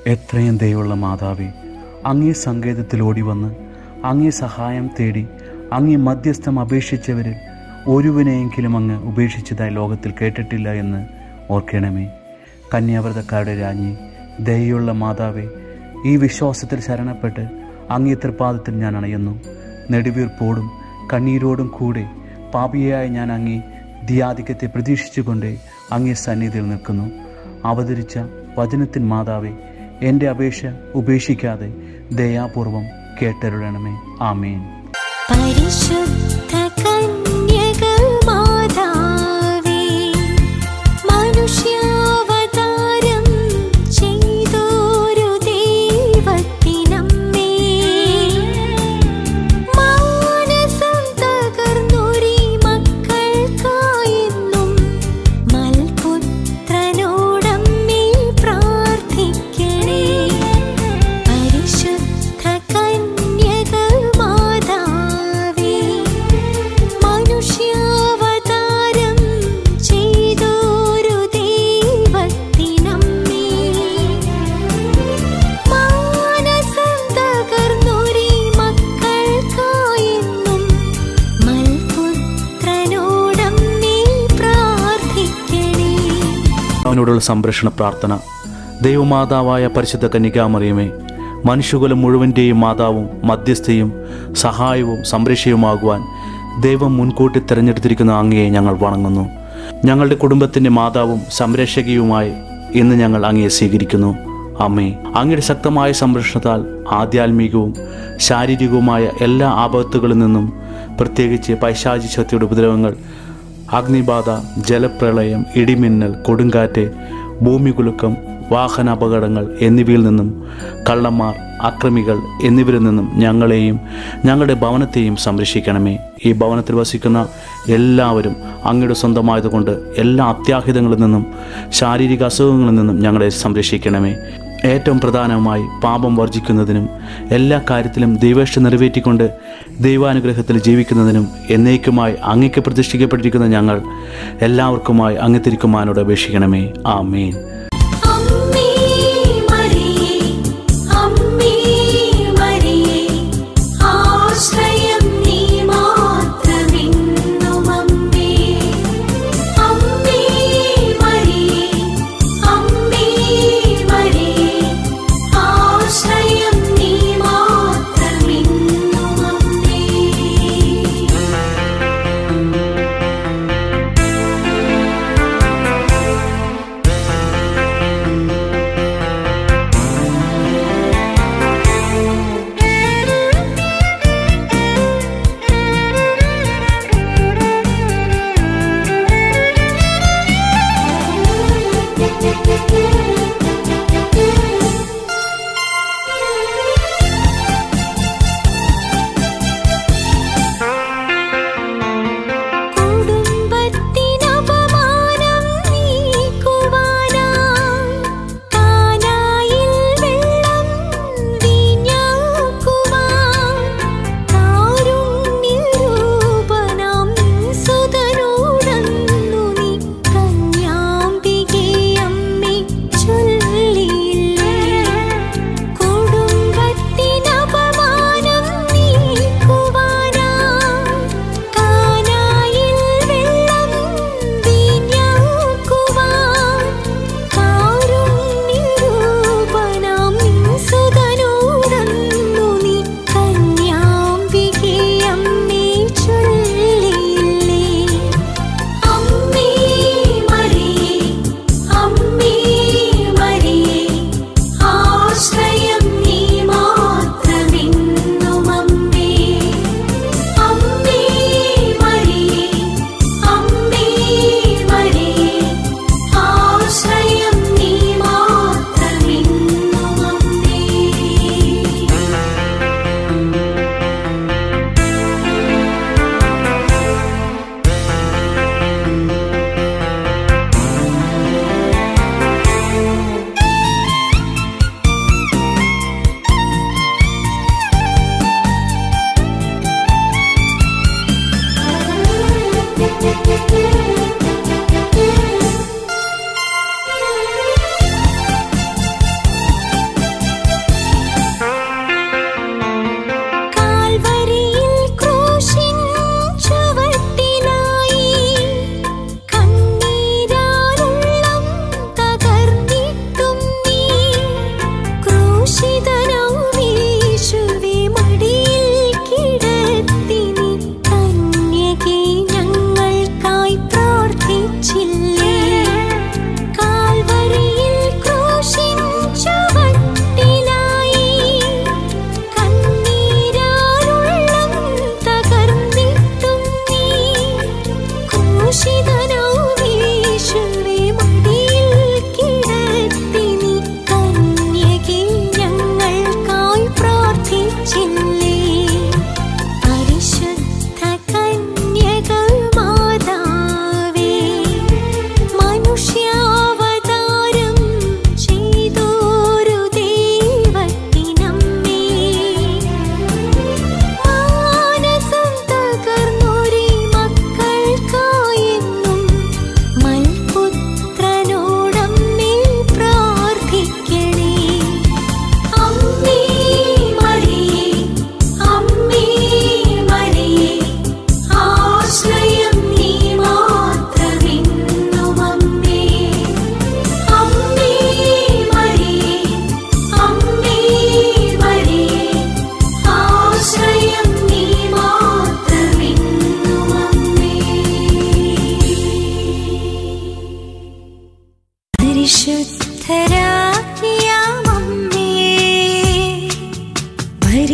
എത്രയും ദയുള്ള മാതാവേ അങ്ങേ സങ്കേതത്തിൽ ഓടി വന്ന് അങ്ങേ സഹായം തേടി അങ്ങേ മധ്യസ്ഥം അപേക്ഷിച്ചവരിൽ ഒരുവനെയെങ്കിലും അങ്ങ് ഉപേക്ഷിച്ചതായി ലോകത്തിൽ കേട്ടിട്ടില്ല എന്ന് ഓർക്കണമേ കന്യാവ്രതക്കാരുടെ രാജ്ഞി ദയുള്ള മാതാവേ ഈ വിശ്വാസത്തിൽ ശരണപ്പെട്ട് അങ്ങേ തൃപ്പാദത്തിൽ ഞാൻ അണയുന്നു നെടുവീർപ്പോടും കണ്ണീരോടും കൂടെ പാപിയായ ഞാൻ അങ്ങേ ധിയാധിക്യത്തെ പ്രതീക്ഷിച്ചുകൊണ്ട് അങ്ങേ സന്നിധിയിൽ നിൽക്കുന്നു അവതരിച്ച വചനത്തിൻ മാതാവേ എൻ്റെ അപേക്ഷ ഉപേക്ഷിക്കാതെ ദയാപൂർവം കേട്ടരുളണമേ ആമേൻ പരിശുദ്ധ കന്യക മാതാവേ മനുഷ്യാവതാരം ചെയ്തോരു ദൈവത്തിനമ്മേ മാനസം തകർന്നൊരീ മക്കൾക്കായെന്നും മൽപുത്രനോടമ്മേ പ്രാർത്ഥിക്കണേ പരിശുദ്ധ കന്യക മാതാവേ മനുഷ്യാവതാരം ചെയ്തോരു ദൈവത്തിനമ്മേ മാനസം തകർന്നൊരീ മക്കൾക്കായെന്നും മൽപുത്രനോടമ്മേ പ്രാർത്ഥിക്കണേ അവനോടുള്ള സംരക്ഷണ പ്രാർത്ഥന ദൈവമാതാവായ പരിശുദ്ധ കന്യകാമറിയമേ മനുഷ്യകുലം മുഴുവൻ്റെയും മാതാവും മധ്യസ്ഥയും സഹായവും സംരക്ഷയുമാകുവാൻ ദൈവം മുൻകൂട്ടി തിരഞ്ഞെടുത്തിരിക്കുന്ന അങ്ങയെ ഞങ്ങൾ വണങ്ങുന്നു ഞങ്ങളുടെ കുടുംബത്തിൻ്റെ മാതാവും സംരക്ഷകയുമായി ഇന്ന് ഞങ്ങൾ അങ്ങയെ സ്വീകരിക്കുന്നു അമ്മേ അങ്ങയുടെ ശക്തമായ സംരക്ഷണത്താൽ ആധ്യാത്മികവും ശാരീരികവുമായ എല്ലാ ആപത്തുകളിൽ നിന്നും പ്രത്യേകിച്ച് പൈശാചി ശക്തിയുടെ ഉപദ്രവങ്ങൾ അഗ്നിബാധ ജലപ്രളയം ഇടിമിന്നൽ കൊടുങ്കാറ്റ് ഭൂമികുലുക്കം വാഹന അപകടങ്ങൾ എന്നിവയിൽ നിന്നും കള്ളന്മാർ അക്രമികൾ എന്നിവരിൽ നിന്നും ഞങ്ങളെയും ഞങ്ങളുടെ ഭവനത്തെയും സംരക്ഷിക്കണമേ ഈ ഭവനത്തിൽ വസിക്കുന്ന എല്ലാവരും അങ്ങയുടെ സ്വന്തമായതുകൊണ്ട് എല്ലാ അത്യാഹിതങ്ങളിൽ നിന്നും ശാരീരിക അസുഖങ്ങളിൽ നിന്നും ഞങ്ങളെ സംരക്ഷിക്കണമേ ഏറ്റവും പ്രധാനമായി പാപം വർജിക്കുന്നതിനും എല്ലാ കാര്യത്തിലും ദൈവേഷ്ട നിറവേറ്റിക്കൊണ്ട് ദൈവാനുഗ്രഹത്തിൽ ജീവിക്കുന്നതിനും എന്നേക്കുമായി അങ്ങയ്ക്ക് പ്രതിഷ്ഠിക്കപ്പെട്ടിരിക്കുന്ന ഞങ്ങൾ എല്ലാവർക്കുമായി അങ്ങ് തിരുക്കുമാനോട് അപേക്ഷിക്കണമേ ആമേൻ അമ്മേ മരിയേ അമ്മേ മരിയേ ആശ്രയം നീ മാത്രമെന്നും അമ്മേ അമ്മേ മരിയേ അമ്മേ മരിയേ ആശ്രയം നീ മാത്രമെന്നും അമ്മേ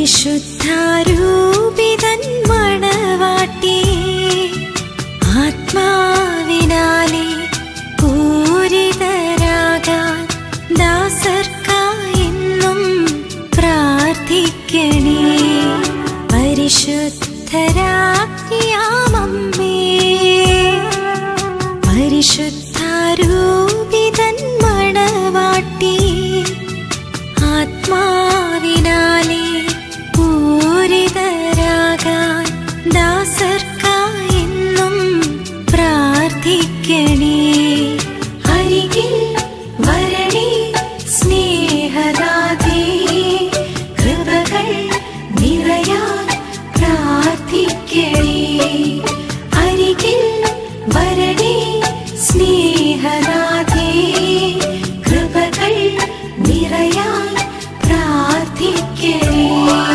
പരിശുദ്ധാരൂപിതൻ മണവാട്ടി ആത്മാവിനാലെ പൂരിതരാകാൻ ദാസർക്കായെന്നും പ്രാർത്ഥിക്കണേ പരിശുദ്ധരാജ്ഞിയാമമ്മേ പരിശുദ്ധാരൂപിതൻ മണവാട്ടി ആത്മാവിനാലെ പൂരിതരാകാൻ ദാസർക്കായെന്നും പ്രാർത്ഥിക്കണേ അരികിൽ വരണേ സ്നേഹദാതേ കൃപകൾ നിറയാൻ പ്രാർത്ഥിക്കണേ അരികിൽ വരണേ സ്നേഹദാതേ കൃപകൾ നിറയാൻ പ്രാർത്ഥിക്കണേ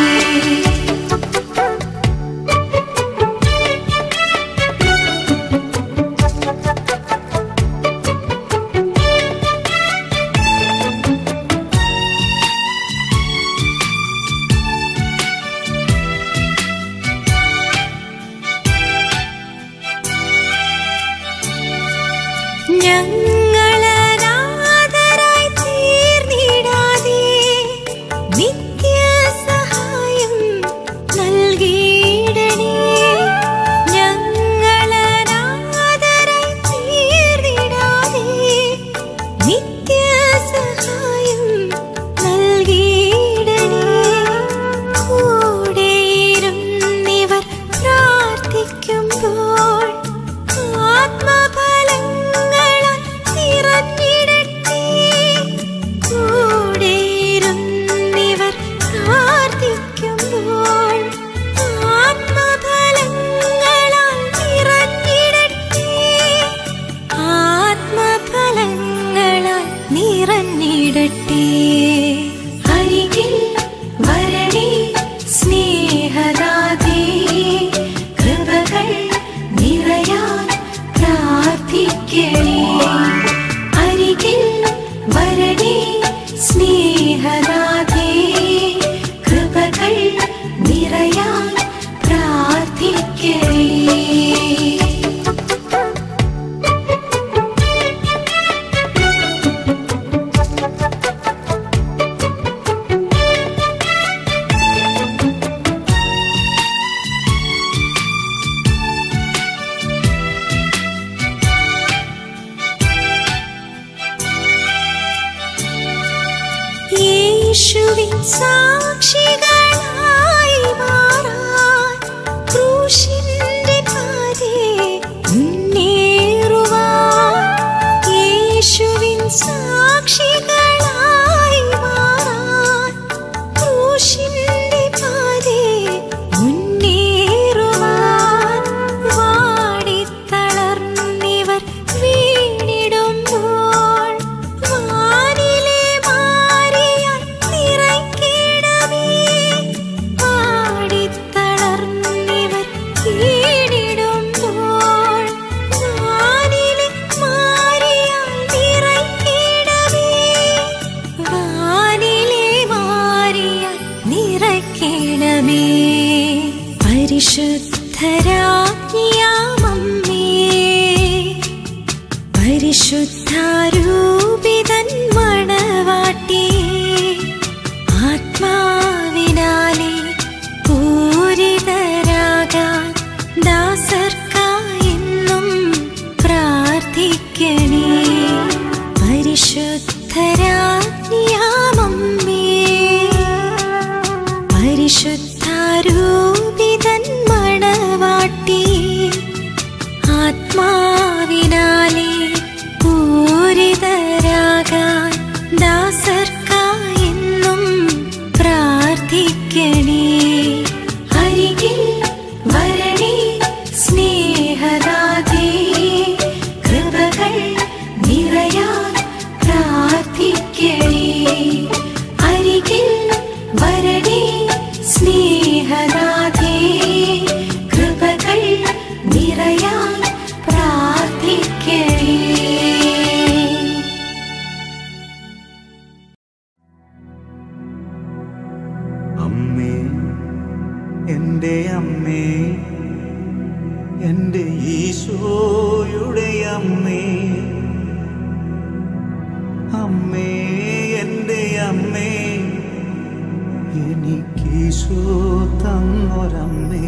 ഞങ്ങളനാഥരായി തീർന്നിടാതെ നിത്യസഹായം നൽകിയിടണേ ഞങ്ങളനാഥരായി തീർന്നിടാതെ നിത്യസഹായം നൽകിയിടണേ കൂടെയിരുന്നിവർ പ്രാർത്ഥിക്കുമ്പോൾ ആത്മഫലങ്ങളാൽ നിറഞ്ഞിടട്ടെ കൂടെയിരുന്നിവർ പ്രാർത്ഥിക്കുമ്പോൾ ആത്മഫലങ്ങളാൽ നിറഞ്ഞിടട്ടെ ആത്മഫലങ്ങളാൽ നിറഞ്ഞിടട്ടെ അരികിൽ വരണേ സ്നേഹദാതേ കൃപകൾ നിറയാൻ പ്രാർത്ഥിക്കണേ അരികിൽ വരണേ സ്നേഹദാതേ കൃപകൾ നിറയാൻ പ്രാർത്ഥിക്കണേ യേശുവിൻ സാക്ഷികളായി മാറാൻ ക്രൂശിന്റെ പാതേ മുന്നേറുവാൻ യേശുവിൻ സാക്ഷികളായി മാറാൻ ക്രൂശിന്റെ പാതേ മുന്നേറുവാൻ വാടിത്തളർന്നിവർ വീണിടുമ്പോൾ വാനിലെ മാറിയാൽ നിറയ്ക്കിടമേ വാടിത്തളർന്നിവർ വീണിടുമ്പോൾ വാനിലെ മാറിയാൽ നിറയ്ക്കിടമേ വാനിലെ മാറിയാൽ നിറയ്ക്കിടമേ പരിശുദ്ധരാജ്ഞിയാമമ്മേ പരിശുദ്ധാരൂപിതൻ മണവാട്ടി ആത്മാവിനാലെ പൂരിതരാകാൻ ദാസർക്കായെന്നും പ്രാർത്ഥിക്കണേ പരിശുദ്ധരാജ്ഞിയാമമ്മേ പരിശുദ്ധാരൂപിതൻ മണവാട്ടി ആത്മാവിനാലെ പൂരിതരാകാൻ ദാസർക്കായെന്നും പ്രാർത്ഥിക്കണേ അരികിൽ വരണേ സ്നേഹദാതേ കൃപകൾ നിറയാൻ പ്രാർത്ഥിക്കണേ അരികിൽ വരണേ സ്നേഹദാതേ കൃപകൾ നിറയാൻ പ്രാർത്ഥിക്കണേ അമ്മേ അമ്മേ എൻ്റെ ഈശോയുടെ അമ്മേ അമ്മേ എൻ്റെ അമ്മേ എനിക്കീശോ തന്നൊരമ്മേ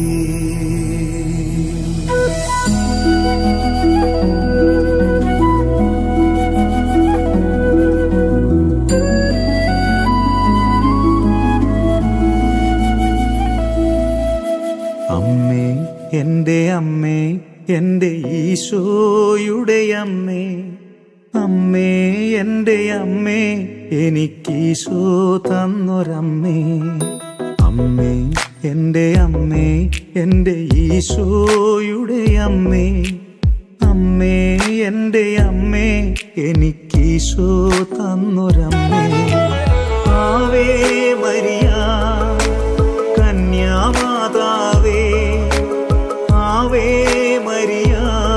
അമ്മേ എൻ്റെ അമ്മേ എൻ്റെ ഈശോയുടെ അമ്മേ അമ്മേ എൻ്റെ അമ്മേ എനിക്കീശോ തന്നൊരമ്മേ അമ്മേ എൻ്റെ അമ്മേ എൻ്റെ ഈശോയുടെ അമ്മേ അമ്മേ എൻ്റെ അമ്മേ എനിക്കീശോ തന്നൊരമ്മേ ആവേ മരിയ കന്യാമാതാവേ ആവേ മരിയ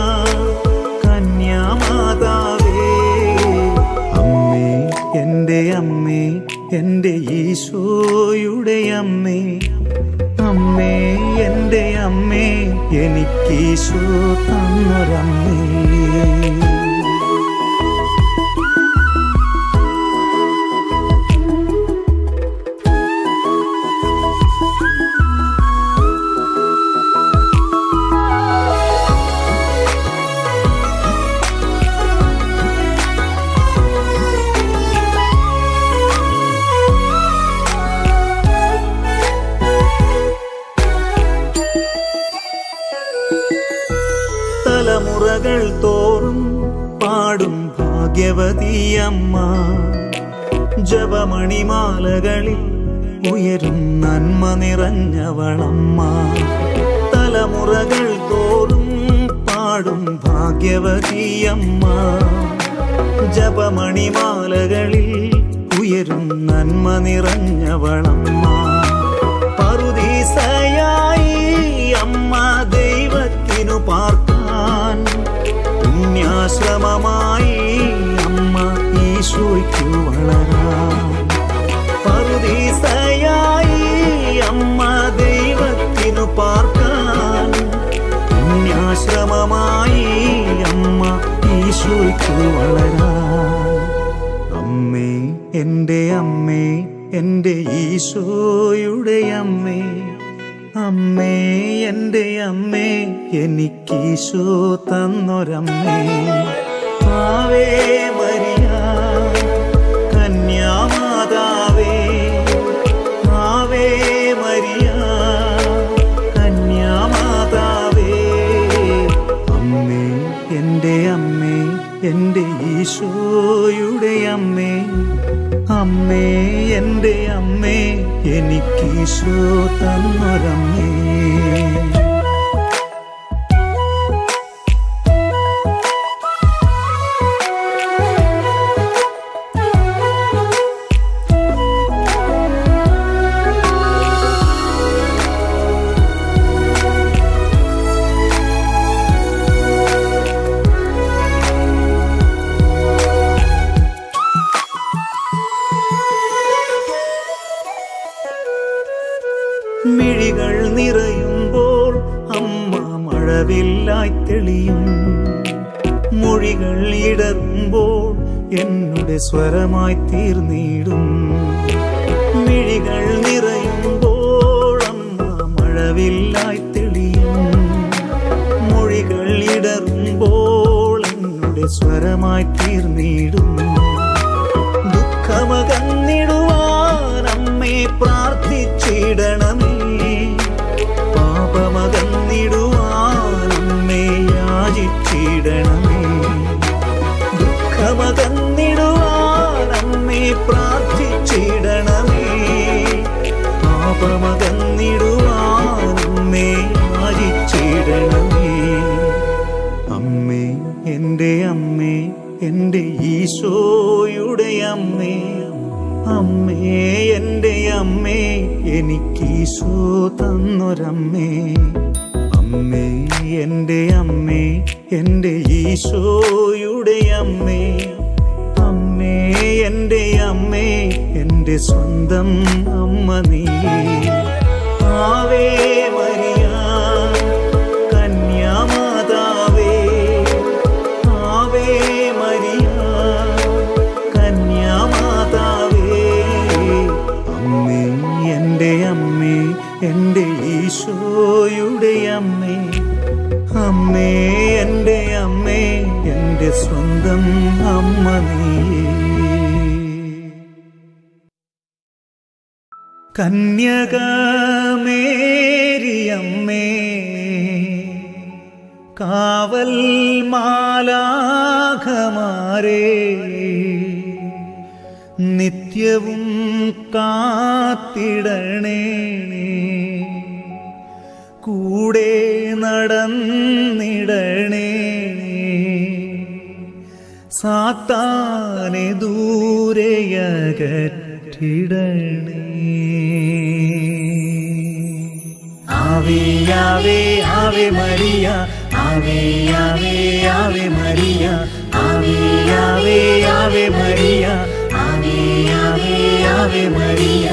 കന്യാമാതാവേ അമ്മേ എൻ്റെ അമ്മേ എൻ്റെ ഈശോയുടെ അമ്മേ അമ്മേ എൻ്റെ അമ്മേ എനിക്കീശോ തന്നൊരമ്മേ തലമുറകൾ തോറും പാടും ഭാഗ്യവതിയമ്മ ജപമണിമാലകളിൽ ഉയരും നന്മ നിറഞ്ഞവളമ്മ തലമുറകൾ തോറും പാടും ഭാഗ്യവതിയമ്മ ജപമണിമാലകളിൽ ഉയരും നന്മ നിറഞ്ഞവളമ്മ പറുദീസയായി അമ്മ ദൈവത്തിനു പാർക്കാൻ പുണ്യാശ്രമമായി അമ്മ ഈശോയ്ക്കു വളരാൻ പറുദീസയായി അമ്മ ദൈവത്തിനു പാർക്കാൻ പുണ്യാശ്രമമായി അമ്മ ഈശോയ്ക്കു വളരാൻ അമ്മേ എൻ്റെ അമ്മേ എൻ്റെ ഈശോയുടെ അമ്മേ അമ്മേ എൻ്റെ അമ്മേ എനിക്കീശോ തന്നൊരമ്മേ ആവേ മരിയ കന്യാമാതാവേ ആവേ മരിയ കന്യാമാതാവേ അമ്മേ എൻ്റെ അമ്മേ എൻ്റെ ഈശോയുടെ അമ്മേ അമ്മേ എൻ്റെ അമ്മേ എനിക്കീശോ തന്നൊരമ്മേ മിഴികൾ നിറയുമ്പോൾ അമ്മ മഴവില്ലായി തെളിയും മൊഴികൾ ഇടറുമ്പോൾ എന്നുടെ സ്വരമായി തീർന്നിടും മിഴികൾ നിറയുമ്പോൾ അമ്മ മഴവില്ലായി തെളിയും മൊഴികൾ ഇടറുമ്പോൾ എന്നുടെ സ്വരമായി തീർന്നിടും ദുഃഖമകന്നിടുവാൻ അമ്മേ പ്രാർത്ഥിച്ചിടണമേ പാപമകന്നിടുവാൻ അമ്മേ യാചിച്ചിടണമേ ദുഃഖമകന്നിടുവാൻ അമ്മേ പ്രാർത്ഥിച്ചിടണമേ പാപമകന്നിടുവാൻ അമ്മേ യാചിച്ചിടണമേ അമ്മേ എൻ്റെ അമ്മേ എൻ്റെ ഈശോയുടെ അമ്മേ അമ്മേ എൻ്റെ അമ്മേ എനിക്കീശോ തന്നൊരമ്മേ അമ്മേ എൻ്റെ അമ്മേ എൻ്റെ ഈശോയുടെ അമ്മേ അമ്മേ എൻ്റെ അമ്മേ എൻ്റെ സ്വന്തം അമ്മ നീ ആവേ മരിയ കന്യാമാതാവേ ആവേ മരിയ കന്യാമാതാവേ അമ്മേ എൻ്റെ അമ്മേ എൻ്റെ ഈശോയുടെ അമ്മേ അമ്മേ എൻ്റെ അമ്മേ എൻ്റെ സ്വന്തം അമ്മ നീയേ കന്യകമേരിയമ്മേ കാവൽ മാലാഖമാരേ നിത്യവും കാത്തിടണേ കൂടെ നടന്നിടണേ സാത്താനെ ദൂരെയകറ്റിടണേ ആവേ ആവേ ആവേ മരിയ ആവേ ആവേ ആവേ മരിയ ആവേ ആവേ ആവേ മരിയ ആവേ ആവേ ആവേ മരിയ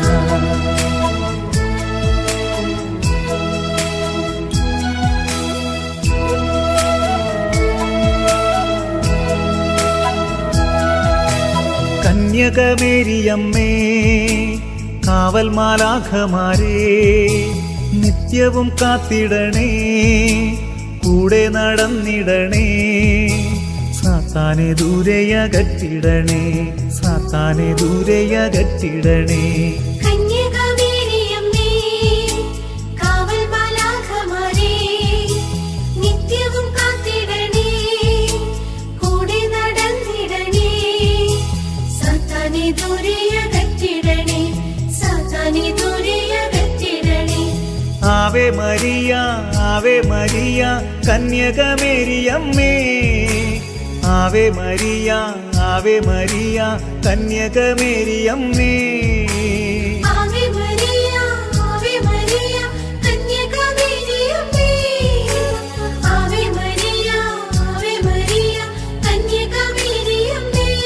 കന്യകമേരിയമ്മേ കാവൽ മാലാഖമാരേ നിത്യവും കാത്തിടണേ കൂടെ നടന്നിടണേ സാത്താനെ ദൂരെയകറ്റിടണേ സാത്താനെ ദൂരെയകറ്റിടണേ കന്യകമേരിയമ്മേ കാവൽ മാലാഖമാരേ നിത്യവും കാത്തിടണേ കൂടെ നടന്നിടണേ സാത്താനെ ദൂരെയകറ്റിടണേ സാത്താനെ ദൂരെയകറ്റിടണേ ആവേ മരിയ ആവേ മരിയ കന്യകമേരിയമ്മേ ആവേ മരിയ ആവേ മരിയ കന്യകമേരിയമ്മേ ആവേ മരിയ ആവേ മരിയ കന്യകമേരിയമ്മേ ആവേ മരിയ ആവേ മരിയ കന്യകമേരിയമ്മേ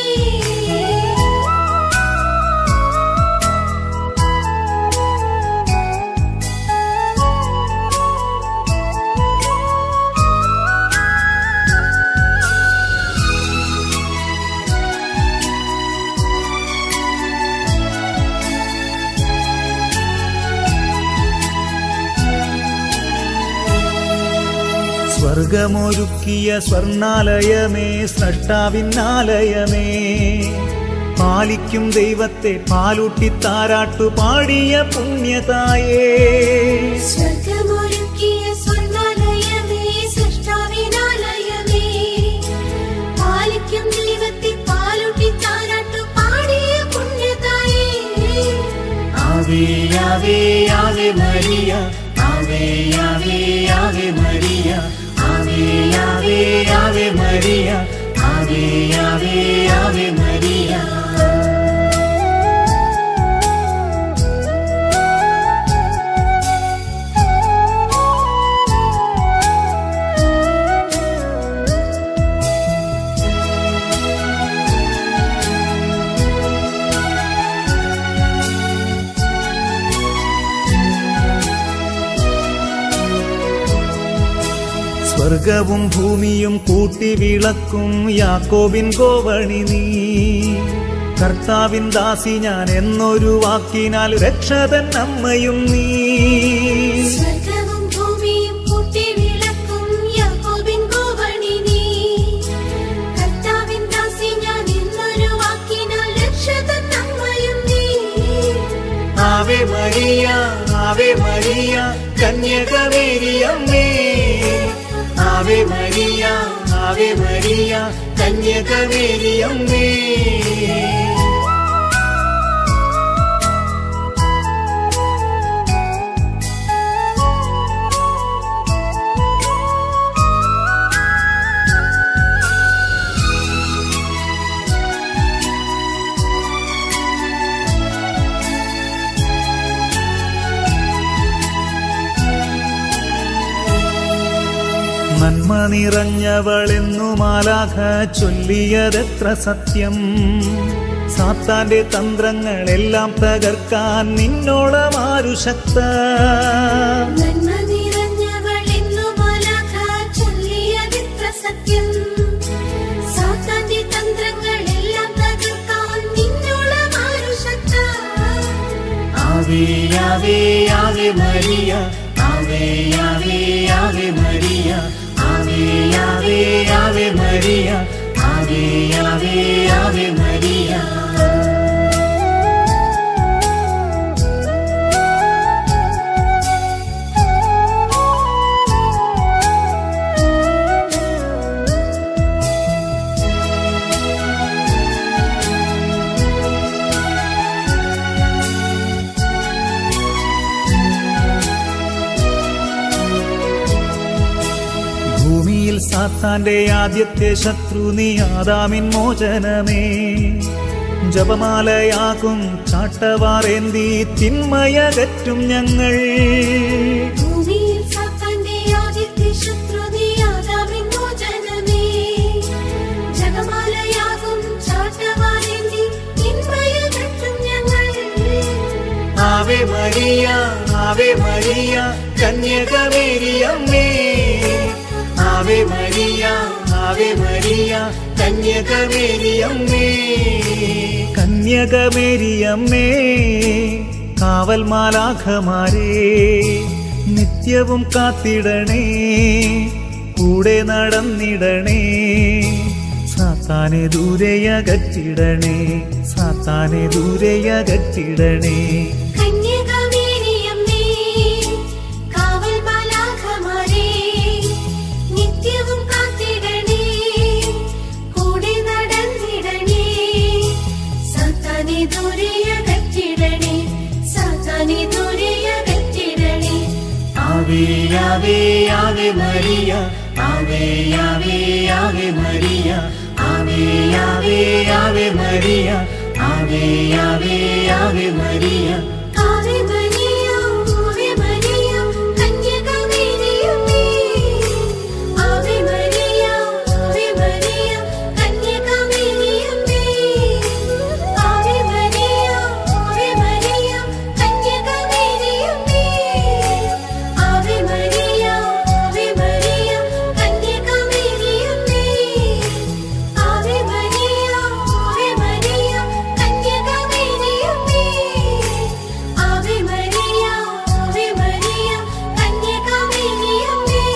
സ്വർഗമൊരുക്കിയ സ്വർണാലയമേ സ്രഷ്ടാവിന്നാലയമേ പാലിക്കും ദൈവത്തെ പാലൂട്ടി താരാട്ടു പാടിയ പുണ്യതായേ സ്വർഗമൊരുക്കിയ സ്വർണ്ണാലയമേ സൃഷ്ടാവിനാലയമേ പാലിക്കും ദൈവത്തെ പാലൂട്ടി താരാട്ടു പാടിയ പുണ്യതായേ ആവേ ആവേ ആവേ മരിയ ആവേ ആവേ ആവേ മരിയ ആവേ ആവേ ആവേ മരിയ ആവേ ആവേ ആവേ മരിയ സ്വർഗവും ഭൂമിയും കൂട്ടി വിളക്കും യാക്കോബിൻ കോവണി നീ കർത്താവിൻ ദാസി ഞാൻ എന്നൊരു വാക്കിനാൽ രക്ഷതൻ അമ്മയും നീ സ്വർഗവും ഭൂമിയും കൂട്ടി വിളക്കും യാക്കോബിൻ കോവണി നീ കർത്താവിൻ ദാസി ഞാൻ എന്നൊരു വാക്കിനാൽ രക്ഷതൻ അമ്മയും നീ ആവേ മരിയ ആവേ മരിയ കന്യകമേരിയമ്മേ ആവേ മരിയ ആവേ മരിയ കന്യകമേരിയമ്മേ നന്മ നിറഞ്ഞവളെന്നു മാലാഖ ചൊല്ലിയതെത്ര സത്യം സാത്താന്റെ തന്ത്രങ്ങളെല്ലാം തകർക്കാൻ നിന്നോളം ആരു ശക്ത നന്മ നിറഞ്ഞവളെന്നു മാലാഖ ചൊല്ലിയതിത്ര സത്യം. സാത്താന്റെ തന്ത്രങ്ങളെല്ലാം തകർക്കാൻ നിന്നോളം ആരു ശക്ത? ആവേ ആവേ ആവേ മരിയ ആവേ ആവേ ആവേ മരിയ ആവേ ആവേ ആവേ മരിയ ആവേ ആവേ ആവേ മരിയ ഭൂമിയിൽ സാത്താന്റെ ആദ്യത്തെ ശത്രു നീ ആദാമിൻ മോചനമേ ജപമാലയാകും ചാട്ടവാറേന്തി തിന്മയകറ്റും ഞങ്ങൾ ഭൂമിയിൽ സാത്താന്റെ ആദ്യത്തെ ശത്രു നീ ആദാമിൻ മോചനമേ. ജപമാലയാകും ചാട്ടവാറേന്തി തിന്മയകറ്റും ഞങ്ങൾ. ആവേ മരിയ ആവേ മരിയ കന്യകമേരിയമ്മേ ആവേ മരിയ ആവേ മരിയ കന്യകമേരിയമ്മേ കന്യകമേരിയമ്മേ കാവൽ മാലാഖമാരേ നിത്യവും കാത്തിടണേ കൂടെ നടന്നിടണേ സാത്താനെ ദൂരെയകറ്റിടണേ സാത്താനെ ദൂരെയകറ്റിടണേ കന്യകമേരിയമ്മേ, കാവൽ മാലാഖമാരേ, നിത്യവും കാത്തിടണേ, കൂടെ നടന്നിടണേ. സാത്താനെ ദൂരെയകറ്റിടണേ, സാത്താനെ ദൂരെയകറ്റിടണേ. ആവേ ആവേ ആവേ മരിയ ആവേ ആവേ ആവേ മരിയ ആവേ ആവേ ആവേ മരിയ ആവേ ആവേ ആവേ മരിയ ആവേ മരിയ, ആവേ മരിയ, കന്യകമേരിയമ്മേ. ആവേ മരിയ, ആവേ മരിയ, കന്യകമേരിയമ്മേ. ആവേ മരിയ, ആവേ മരിയ, കന്യകമേരിയമ്മേ. ആവേ മരിയ, ആവേ മരിയ, കന്യകമേരിയമ്മേ. ആവേ മരിയ, ആവേ മരിയ, കന്യകമേരിയമ്മേ. ആവേ മരിയ, ആവേ മരിയ, കന്യകമേരിയമ്മേ.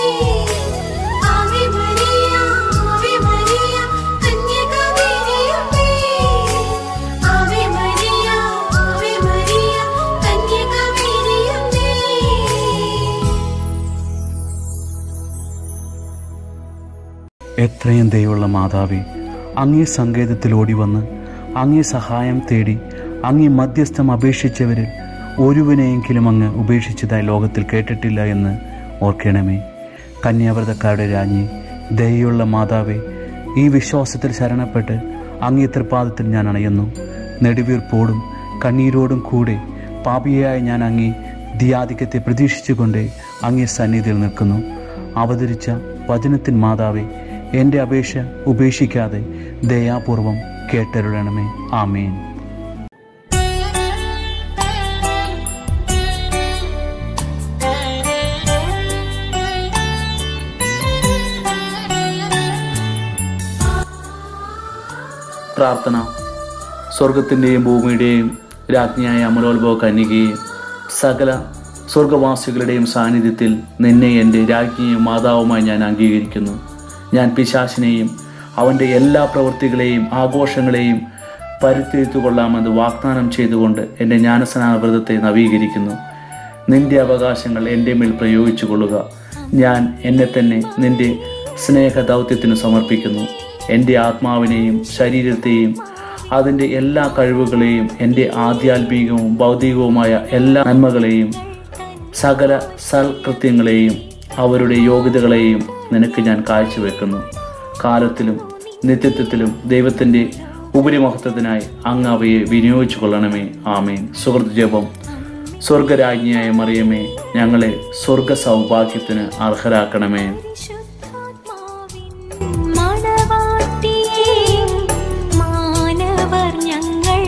ആവേ മരിയ, ആവേ മരിയ, കന്യകമേരിയമ്മേ. ആവേ മരിയ, ആവേ മരിയ, കന്യകമേരിയമ്മേ. എത്രയും ദയുള്ള മാതാവേ അങ്ങേ സങ്കേതത്തിൽ ഓടി വന്ന് അങ്ങേ സഹായം തേടി അങ്ങേ മധ്യസ്ഥം അപേക്ഷിച്ചവരിൽ ഒരുവനെയെങ്കിലും അങ്ങ് ഉപേക്ഷിച്ചതായി ലോകത്തിൽ കേട്ടിട്ടില്ല എന്ന് ഓർക്കണമേ കന്യാവ്രതക്കാരുടെ രാജ്ഞി ദയുള്ള മാതാവേ ഈ വിശ്വാസത്തിൽ ശരണപ്പെട്ട് അങ്ങേ തൃപ്പാദത്തിൽ ഞാൻ അണയുന്നു നെടുവീർപ്പോടും കണ്ണീരോടും കൂടെ പാപിയായ ഞാൻ അങ്ങേ ധിയാധിക്യത്തെ പ്രതീക്ഷിച്ചുകൊണ്ട് അങ്ങേ സന്നിധിയിൽ നിൽക്കുന്നു അവതരിച്ച വചനത്തിൻ മാതാവേ എൻ്റെ അപേക്ഷ ഉപേക്ഷിക്കാതെ ദയാപൂർവം കേട്ടരുളണമേ ആമേൻ പ്രാർത്ഥന സ്വർഗത്തിൻ്റെയും ഭൂമിയുടെയും രാജ്ഞിയായ അമലോത്ഭവ കന്യകയും സകല സ്വർഗവാസികളുടെയും സാന്നിധ്യത്തിൽ നിന്നെ എൻ്റെ രാജ്ഞിയും മാതാവുമായി ഞാൻ അംഗീകരിക്കുന്നു ഞാൻ പിശാശിനെയും അവൻ്റെ എല്ലാ പ്രവൃത്തികളെയും ആഘോഷങ്ങളെയും പരിത്യർത്തു കൊള്ളാമെന്ന് വാഗ്ദാനം ചെയ്തുകൊണ്ട് എൻ്റെ ജ്ഞാനസ്നാന വ്രതത്തെ നവീകരിക്കുന്നു നിന്റെ അവകാശങ്ങൾ എൻ്റെ മേൽ പ്രയോഗിച്ചു കൊള്ളുക ഞാൻ എന്നെ തന്നെ നിന്റെ സ്നേഹ ദൗത്യത്തിന് സമർപ്പിക്കുന്നു എൻ്റെ ആത്മാവിനെയും ശരീരത്തെയും അതിൻ്റെ എല്ലാ കഴിവുകളെയും എൻ്റെ ആധ്യാത്മികവും ഭൗതികവുമായ എല്ലാ നന്മകളെയും സകല സൽകൃത്യങ്ങളെയും അവരുടെ യോഗ്യതകളെയും നിനക്ക് ഞാൻ കാഴ്ചവെക്കുന്നു കാലത്തിലും നിത്യത്വത്തിലും ദൈവത്തിൻ്റെ ഉപരിമഹത്വത്തിനായി അങ്ങ് അവയെ വിനിയോഗിച്ചു കൊള്ളണമേ ആമേൻ സുഹൃത്ത് ജപം സ്വർഗരാജ്ഞിയായ മറിയമേ ഞങ്ങളെ സ്വർഗ സൗഭാഗ്യത്തിന് അർഹരാക്കണമേ മണവാട്ടിയേ മാനവർ ഞങ്ങൾ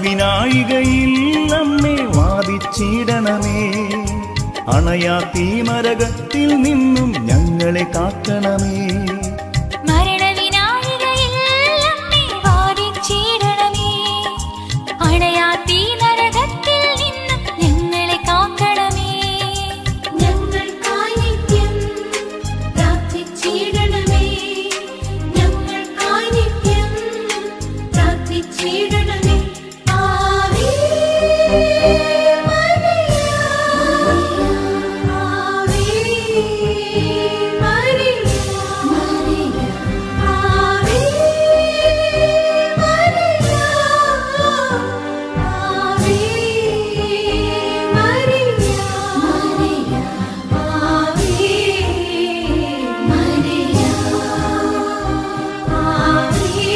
മരണവിനായികയിൽ അമ്മേ വാദിച്ചിടണമേ അണയാ തീമരകത്തിൽ നിന്നും ഞങ്ങളെ കാക്കണമേ മരണവിനായികയിൽ അമ്മേ വാദിച്ചിടണമേ. അണയാത്തീ നരകത്തിൽ നിന്നും ഞങ്ങളെ കാക്കണമേ ഞങ്ങൾക്കായി നിത്യം പ്രാർത്ഥിച്ചിടണമേ ഞങ്ങൾക്കായി നിത്യം പ്രാർത്ഥിച്ചിടണമേ ആവേ മരിയ ആവേ മരിയ ആവേ മരിയ ആവേ മരിയ ആവേ മരിയ ആവേ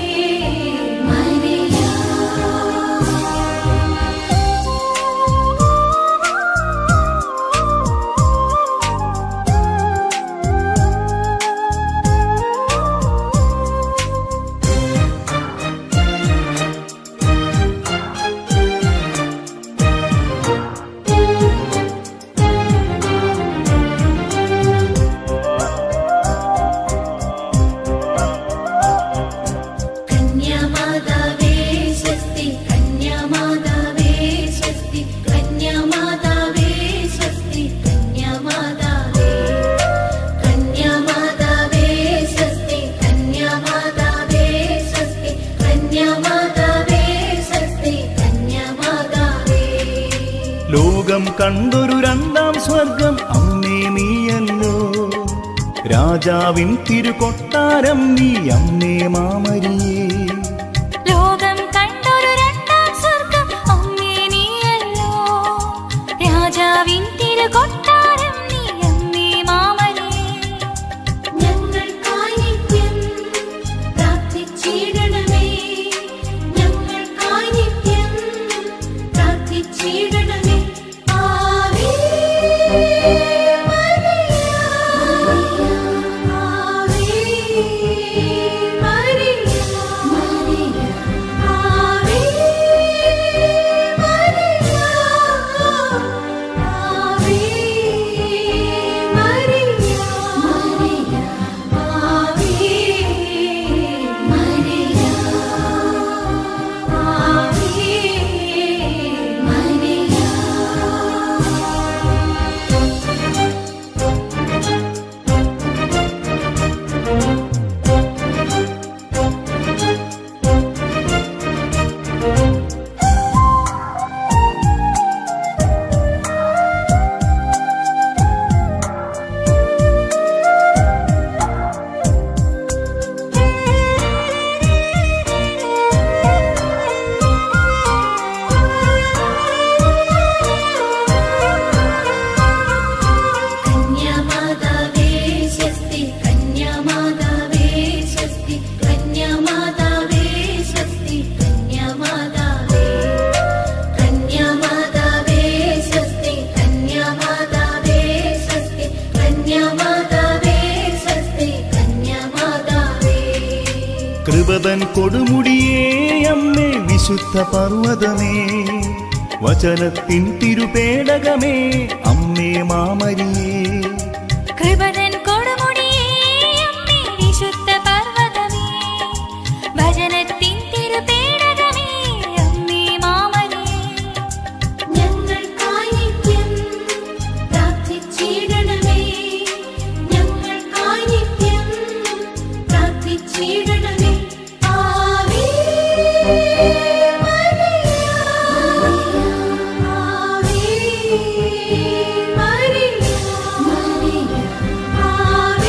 കന്യാമാതാവേ സ്വസ്തി കന്യാമാതാവേ സ്വസ്തി കന്യാമാതാവേ സ്വസ്തി കന്യാമാതാവേ കന്യാമാതാവേ സ്വസ്തി കന്യാമാതാവേ സ്വസ്തി കന്യാമാതാവേ സ്വസ്തി കന്യാമാതാവേ ലോകം കണ്ടൊരു രണ്ടാം സ്വർഗം അമ്മേ നീയല്ലോ രാജാവിൻ തിരുകൊട്ടാരം നീ അമ്മേ മാമരിയേ ലോകം കണ്ടൊരു രണ്ടാം സ്വർഗം അമ്മേ നീയല്ലോ രാജാവിൻ തിരുകൊട്ടാരം നീ അമ്മേ മാമനേ ഞങ്ങൾക്കായി നിത്യം പ്രാർത്ഥിച്ചിടണമേ ഞങ്ങൾക്കായി നിത്യം പ്രാർത്ഥിച്ചിടണമേ ആവേ മരിയ ആവേ മരിയ ആവേ മരിയ ആവേ മരിയ ആവേ മരിയ ആവേ കന്യാമാതാവേ സ്വസ്തി കന്യാമാതാവേ സ്വസ്തി കന്യാമാതാവേ സ്വസ്തി കന്യാമാതാവേ കന്യാമാതാവേ സ്വസ്തി കന്യാമാതാവേ സ്വസ്തി കന്യാമാതാവേ സ്വസ്തി കന്യാമാതാവേ കൃപതൻ കൊടുമുടിയേ അമ്മേ വിശുദ്ധ പർവ്വതമേ വചനത്തിൻ തിരുപേടകമേ അമ്മേ മാമരിയേ കൃപതൻ കൊടുമുടിയേ അമ്മേ വിശുദ്ധ പർവ്വതമേ ഭജനത്തിൻ തിരുപേടകമേ അമ്മേ മാമനേ ഞങ്ങൾക്കായി നിത്യം പ്രാർത്ഥിച്ചിടണമേ ഞങ്ങൾക്കായി നിത്യം പ്രാർത്ഥിച്ചിടണമേ ആവേ മരിയ ആവേ മരിയ ആവേ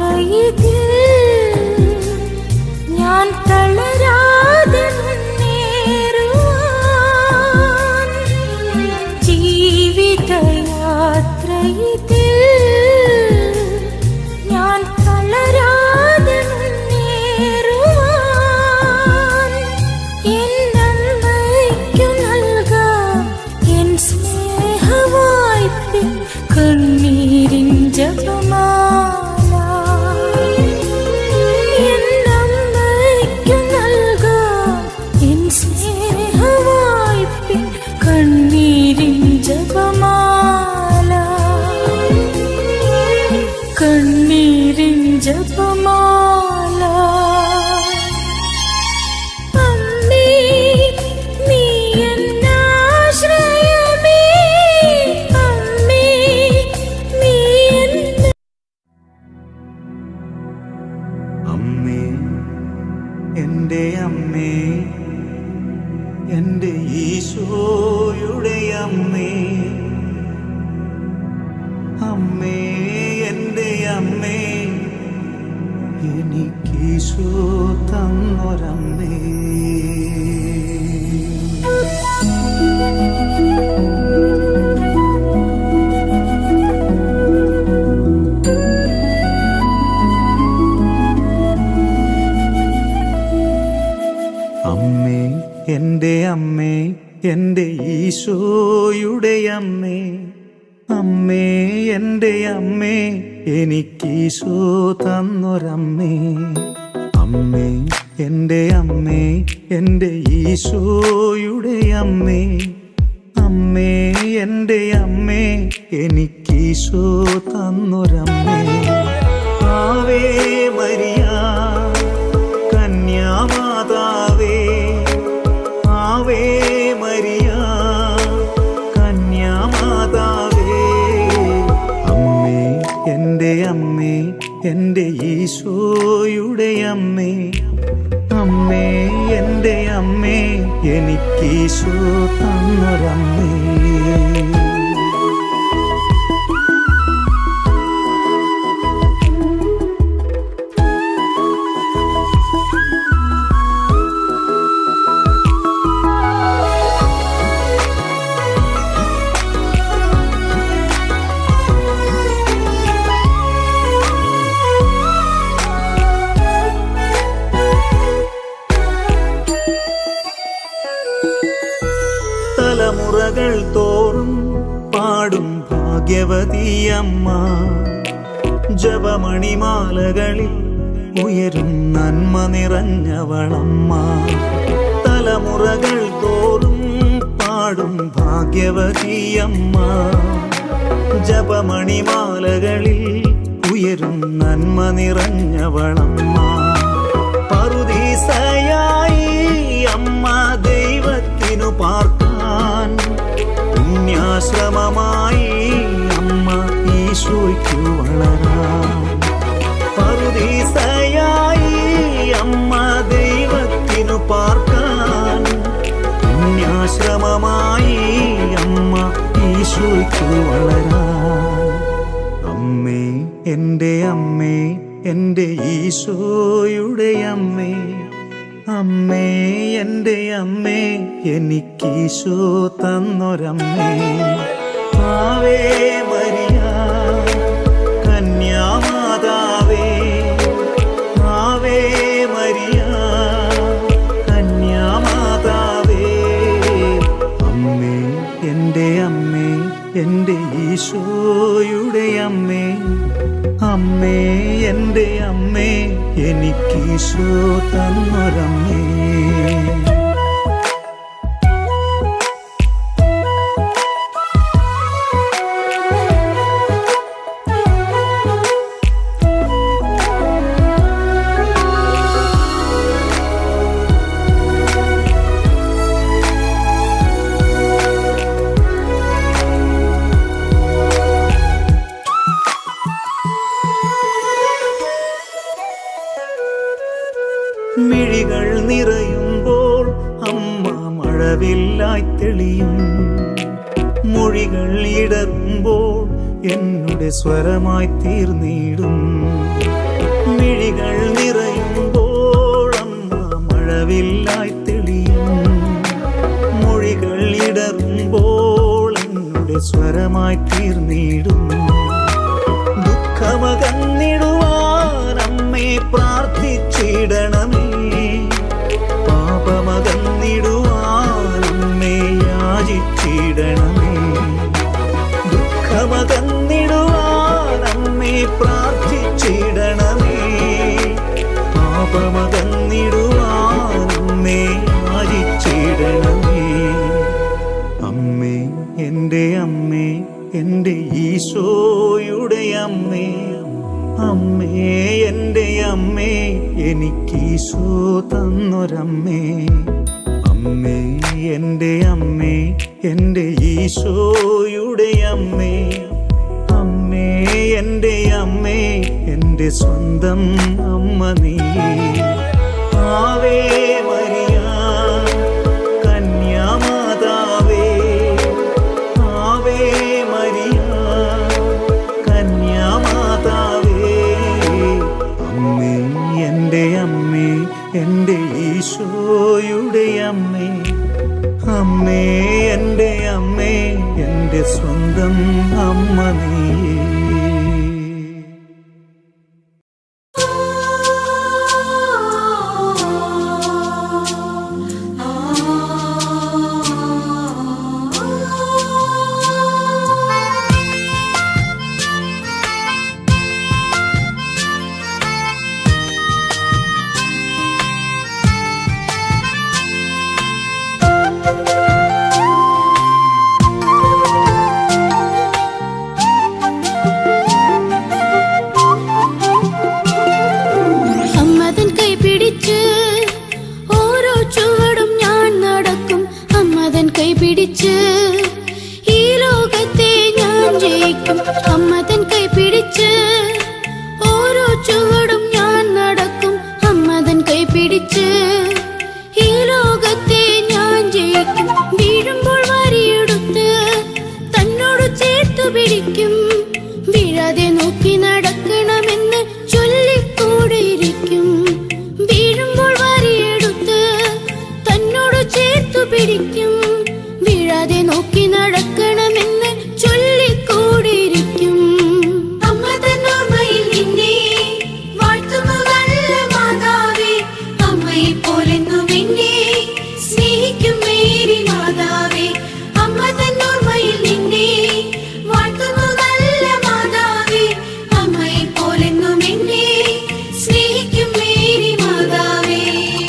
യാത്രയിൽ ഞാൻ തളരാതെ മുന്നേറുവാൻ ജീവിതയാത്രയിൽ ഞാൻ തളരാതെ മുന്നേറുവാൻ എന്നമ്മയ്ക്കു നൽകാം എൻ സ്നേഹവായ്പിൻ കണ്ണീരിൻ ജപമാല എന്നമ്മയ്ക്കു നൽകാം എൻ സ്നേഹവായ്പിൻ കണ്ണീരിൻ ജപമാല കണ്ണീരിൻ ജപമാല അമ്മേ നീ എന്നാശ്രയമേ അമ്മേ നീ എന്ന അമ്മേ എൻ്റെ അമ്മേ എൻ്റെ ഈശോയുടെ അമ്മേ അമ്മേ എൻ്റെ അമ്മേ എനിക്കീശോ തന്നൊരമ്മേ അമ്മേ എൻ്റെ അമ്മേ എൻ്റെ ഈശോയുടെ അമ്മേ അമ്മേ എൻ്റെ അമ്മേ എനിക്കീശോ തന്നൊരമ്മേ അമ്മേ എൻ്റെ അമ്മേ എൻ്റെ ഈശോയുടെ അമ്മേ അമ്മേ എൻ്റെ അമ്മേ എനിക്കീശോ തന്നൊരമ്മേ ആവേ മരിയ കന്യാമാതാവേ ആവേ മരിയ കന്യാമാതാവേ അമ്മേ എൻ്റെ അമ്മേ എൻ്റെ ഈശോയുടെ അമ്മേ അമ്മേ എൻ്റെ അമ്മേ എനിക്കീശോ തന്നൊരമ്മേ തലമുറകൾ തോറും പാടും ഭാഗ്യവതിയമ്മ ജപമണിമാലകളിൽ ഉയരും നന്മ നിറഞ്ഞവളമ്മ തലമുറകൾ തോറും പാടും ഭാഗ്യവതിയമ്മ ജപമണിമാലകളിൽ ഉയരും നന്മ നിറഞ്ഞവളമ്മ പറുദീസയായി അമ്മ ദൈവത്തിനു പാർക്കാൻ പുണ്യാശ്രമമായി അമ്മ ഈശോയ്ക്കു വളരാൻ പറുദീസയായി അമ്മ ദൈവത്തിനു പാർക്കാൻ പുണ്യാശ്രമമായി അമ്മ ഈശോയ്ക്കു വളരാൻ അമ്മേ എൻ്റെ അമ്മേ എൻ്റെ ഈശോയുടെ അമ്മേ അമ്മേ എൻ്റെ അമ്മേ എനിക്കീശോ തന്നൊരമ്മേ ആവേ മരിയ കന്യാമാതാവേ ആവേ മരിയ കന്യാമാതാവേ അമ്മേ എൻ്റെ അമ്മേ എൻ്റെ ഈശോയുടെ അമ്മേ അമ്മേ എൻ്റെ അമ്മേ എനിക്കീശോ തന്നൊരമ്മേ മിഴികൾ നിറയുമ്പോൾ അമ്മ മഴവില്ലായി തെളിയും മൊഴികൾ ഇടറുമ്പോൾ എന്നുടെ സ്വരമായി തീർന്നിടും മിഴികൾ നിറയുമ്പോൾ അമ്മ മഴവില്ലായി തെളിയും മൊഴികൾ ഇടറുമ്പോൾ എന്നുടെ സ്വരമായി തീർന്നിടും ദുഃഖമകന്നിടുവാൻ അമ്മേ പ്രാർത്ഥിച്ചിടണമേ പാപമകന്നിടുവാൻ അമ്മേ യാചിച്ചിടണമേ ദുഃഖമകന്നിടുവാൻ അമ്മേ പ്രാർത്ഥിച്ചിടണമേ പാപമകന്നിടുവാൻ അമ്മേ യാചിച്ചിടണമേ അമ്മേ എൻ്റെ അമ്മേ എൻ്റെ ഈശോയുടെ അമ്മേ അമ്മേ എൻ്റെ അമ്മേ എനിക്ക് ഈശോ തന്നൊരമ്മേ അമ്മേ എൻ്റെ അമ്മേ എൻ്റെ ഈശോയുടെ അമ്മേ അമ്മേ എൻ്റെ അമ്മേ എൻ്റെ സ്വന്തം അമ്മ നീ ആവേ മരിയ കന്യാമാതാവേ ആവേ മരിയ കന്യാമാതാവേ അമ്മേ എൻ്റെ അമ്മേ എൻ്റെ ഈശോയുടെ അമ്മേ അമ്മേ എൻ്റെ അമ്മേ എൻ്റെ സ്വന്തം അമ്മ നീ അമ്മതൻ കൈ പിടിച്ച് ഓരോ ചുവടും ഞാൻ നടക്കും അമ്മതൻ കൈ പിടിച്ച് ഈ ലോകത്തെ ഞാൻ ജയിക്കും അമ്മതൻ കൈ പിടിച്ച് ഓരോ ചുവടും ഞാൻ നടക്കും അമ്മതൻ കൈ പിടിച്ച് ഈ ലോകത്തെ ഞാൻ ജയിക്കും വീഴുമ്പോൾ വരിയെടുത്ത് തന്നോട് ചേർത്തു പിടിക്കും വീഴാതെ നോക്കി നടക്കണമെന്ന് ചൊല്ലിക്കൂടിയിരിക്കും വീഴുമ്പോൾ വരിയെടുത്ത് തന്നോട് ചേർത്തു പിടിക്കും വീഴാതെ നോക്കി നടക്കണമെന്ന് ചൊല്ലിക്കൂടിയിരിക്കും അമ്മ തന്നോർമ്മയിൽ നിന്നെ വാഴ്ത്തുന്നു നല്ല മാതാവേ അമ്മയെ പോലെന്നും എന്നെ സ്നേഹിക്കും മേരി മാതാവേ അമ്മ തന്നോർമ്മയിൽ നിന്നെ വാഴ്ത്തുന്നു നല്ല മാതാവേ അമ്മയെ പോലെന്നും എന്നെ സ്നേഹിക്കും മേരി മാതാവേ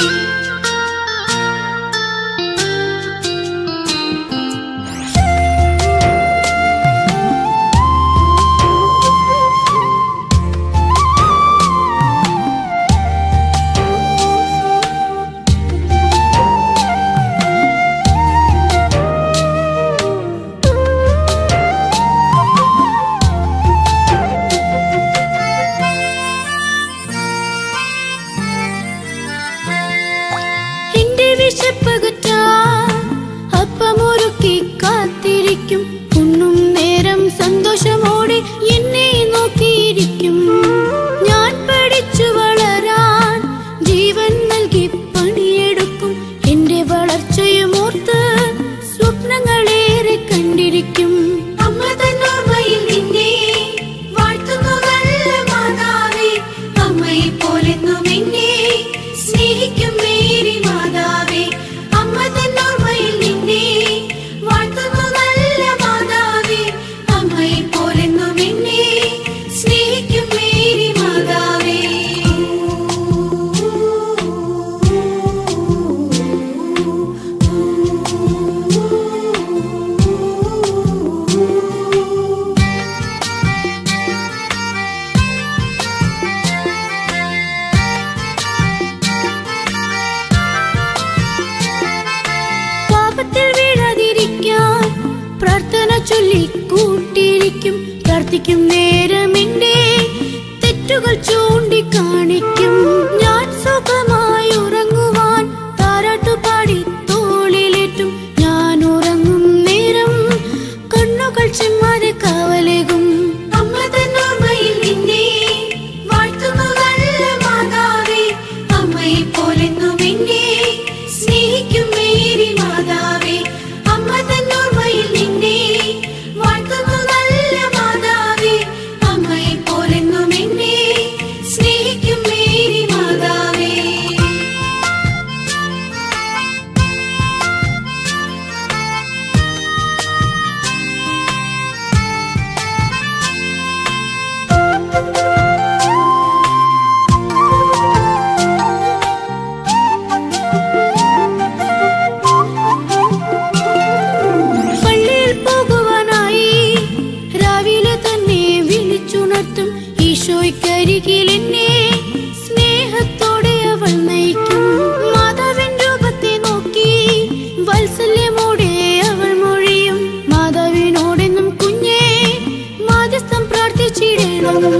എന്റെ വിശപ്പകറ്റാൻ അപ്പമൊരുക്കി കാത്തിരിക്കും ഉണ്ണും നേരം സന്തോഷമോടെ എന്നെ നോക്കിയിരിക്കും ഞാൻ പഠിച്ചു വളരാൻ ജീവൻ നൽകി പണിയെടുക്കും എന്റെ വളർച്ചയും ഓർത്ത് സ്വപ്നങ്ങളേറെ കണ്ടിരിക്കും അമ്മ തന്നോർമ്മയിൽ നിന്നെ വാഴ്ത്തുന്നു നല്ല മാതാവേ അമ്മയെ പോലെന്നും എന്നെ സ്നേഹിക്കും മേരി മാതാവേ അമ്മ തന്നോർമ്മയിൽ നിന്നെ വാഴ്ത്തുന്നു നല്ല മാതാവേ അമ്മയെ പോലെന്നും എന്നെ സ്നേഹിക്കും മേരി മാതാവേ പാപത്തിൽ വീഴാതിരിക്കാൻ പ്രാർത്ഥന ചൊല്ലി കൂട്ടിയിരിക്കും പ്രാർത്ഥിക്കും നേരം എന്റെ തെറ്റുകൾ ചൂണ്ടിക്കാണിക്കും ഞാൻ സുഖമായി ഉറങ്ങുവാൻ താരാട്ടുപാടി തോളിലേറ്റും ഞാൻ ഉറങ്ങും നേരം കണ്ണുകൾ ചെമ്മാതെ കാവലേകും അമ്മ തന്നോർമ്മയിൽ നിന്നെ വാഴ്ത്തുന്നു നല്ല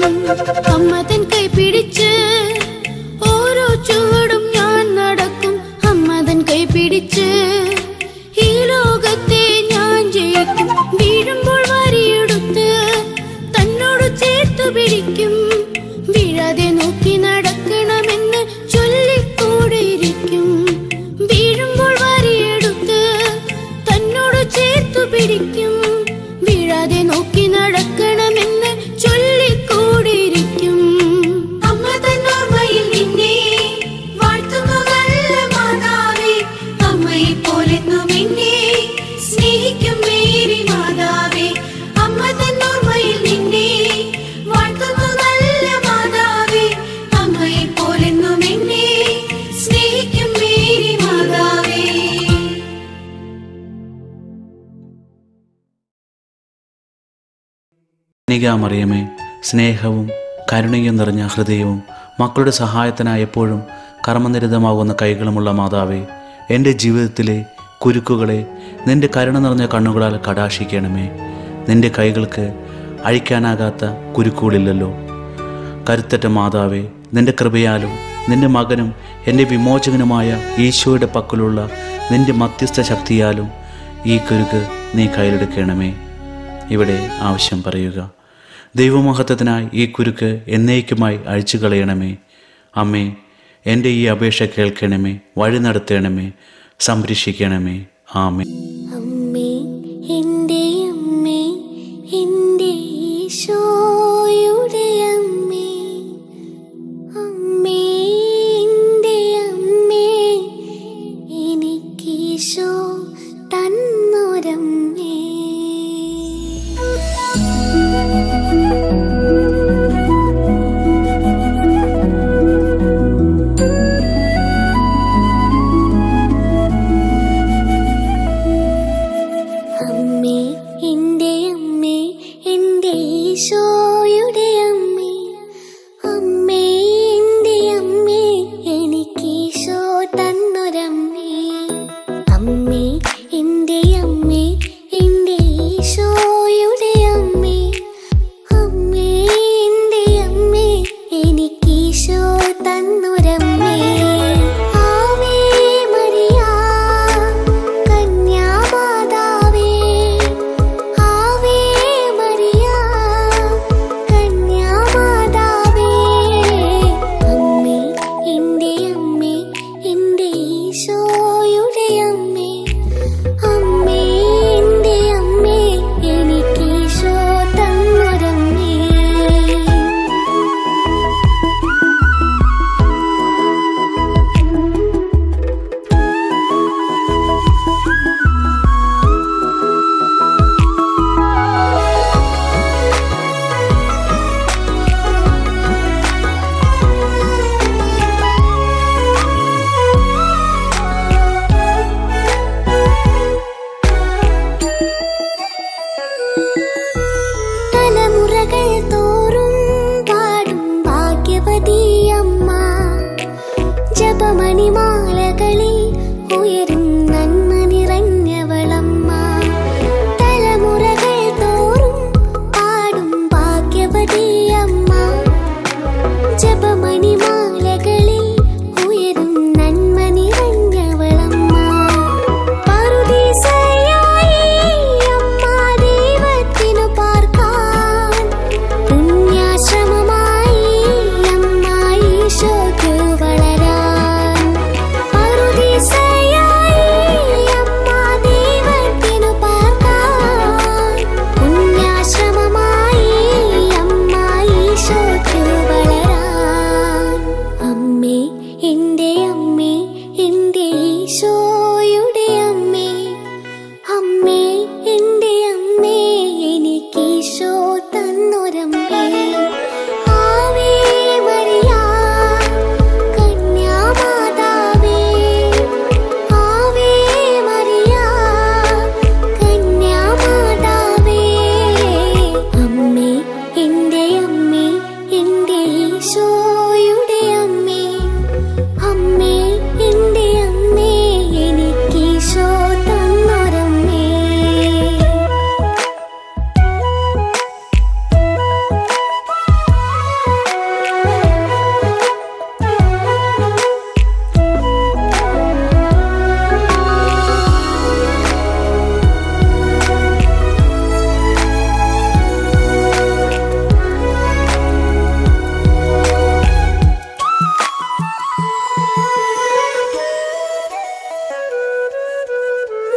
അമ്മ തൻ കൈ പിടിച്ച് ഓരോ ചുവടും ഞാൻ നടക്കും അമ്മ തൻ കൈ പിടിച്ച് ഈ ലോകത്തെ ഞാൻ ജയിക്കും വീഴുമ്പോൾ വരിയെടുത്ത് തന്നോട് ചേർത്തു പിടിക്കും വീഴാതെ നോക്കി നടക്കണമെന്ന് ചൊല്ലിക്കൂടിയിരിക്കും വീഴുമ്പോൾ വരിയെടുത്ത് തന്നോട് ചേർത്തു പിടിക്കും വീഴാതെ നോക്കി നടക്കണമെന്ന് ചൊല്ലിക്കൂടിയിരിക്കും അമ്മ തന്നോർമ്മയിൽ നിന്നെ വാഴ്ത്തുന്നു നല്ല മാതാവേ അമ്മയെ പോലെന്നും എന്നെ സ്നേഹിക്കും മേരി മാതാവേ അമ്മ തന്നോർമ്മയിൽ നിന്നെ വാഴ്ത്തുന്നു നല്ല മാതാവേ അമ്മയെ പോലെന്നും എന്നെ സ്നേഹിക്കും മേരി മാതാവേ മറിയമേ സ്നേഹവും കരുണയും നിറഞ്ഞ ഹൃദയവും മക്കളുടെ സഹായത്തിനായി എപ്പോഴും കർമ്മനിരതമാകുന്ന കൈകളുമുള്ള മാതാവേ എൻ്റെ ജീവിതത്തിലെ കുരുക്കുകളെ നിന്റെ കരുണ നിറഞ്ഞ കണ്ണുകളാൽ കടാക്ഷിക്കണമേ നിന്റെ കൈകൾക്ക് അഴിക്കാനാകാത്ത കുരുക്കുകളില്ലല്ലോ കരുത്തറ്റ മാതാവേ നിന്റെ കൃപയാലും നിന്റെ മകനും എൻ്റെ വിമോചകനുമായ ഈശോയുടെ പക്കലുള്ള നിന്റെ മധ്യസ്ഥ ശക്തിയാലും ഈ കുരുക്ക് നീ കയ്യിലെടുക്കണമേ ഇവിടെ ആവശ്യം പറയുക ദൈവമഹത്വത്തിനായി ഈ കുരുക്ക് എന്നേക്കുമായി അഴിച്ചു കളയണമേ അമ്മേ എൻ്റെ ഈ അപേക്ഷ കേൾക്കണമേ വഴി നടത്തണമേ സംരക്ഷിക്കണമേ ആമേ അമ്മേ എൻ്റെ അമ്മേ എൻ്റെ ഈശോയുടെ അമ്മേ അമ്മേ എൻ്റെ അമ്മേ എനിക്കീശോ തന്നൊരമ്മേ അമ്മേ എൻ്റെ അമ്മേ എൻ്റെ ഈശോയുടെ അമ്മേ അമ്മേ എൻ്റെ അമ്മേ എനിക്കീശോ തന്നൊരമ്മേ അമ്മേ എൻ്റെ അമ്മേ എൻ്റെ ഈശോയുടെ അമ്മേ അമ്മേ എൻ്റെ അമ്മേ എനിക്കീശോ തന്നൊരമ്മേ ആവേ മരിയ കന്യാമാതാവേ ആവേ മരിയ കന്യാമാതാവേ അമ്മേ എൻ്റെ അമ്മേ എൻ്റെ ഈശോയുടെ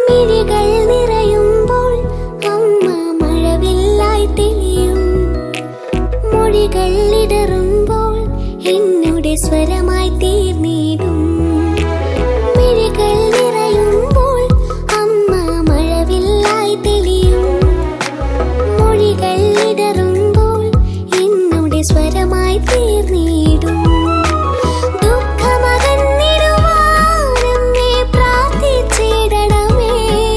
മിഴികൾ നിറയുമ്പോൾ അമ്മ മഴവില്ലായി തെളിയും മൊഴികൾ ഇടറുമ്പോൾ എന്നുടെ സ്വരമായി തീർന്നിടും മിഴികൾ നിറയുമ്പോൾ അമ്മ മഴവില്ലായി തെളിയും മൊഴികൾ ഇടറുമ്പോൾ എന്നുടെ സ്വരമായി തീർന്നിടും ദുഃഖമകന്നിടുവാനെന്നെ പ്രാർത്ഥിച്ചിടണമേ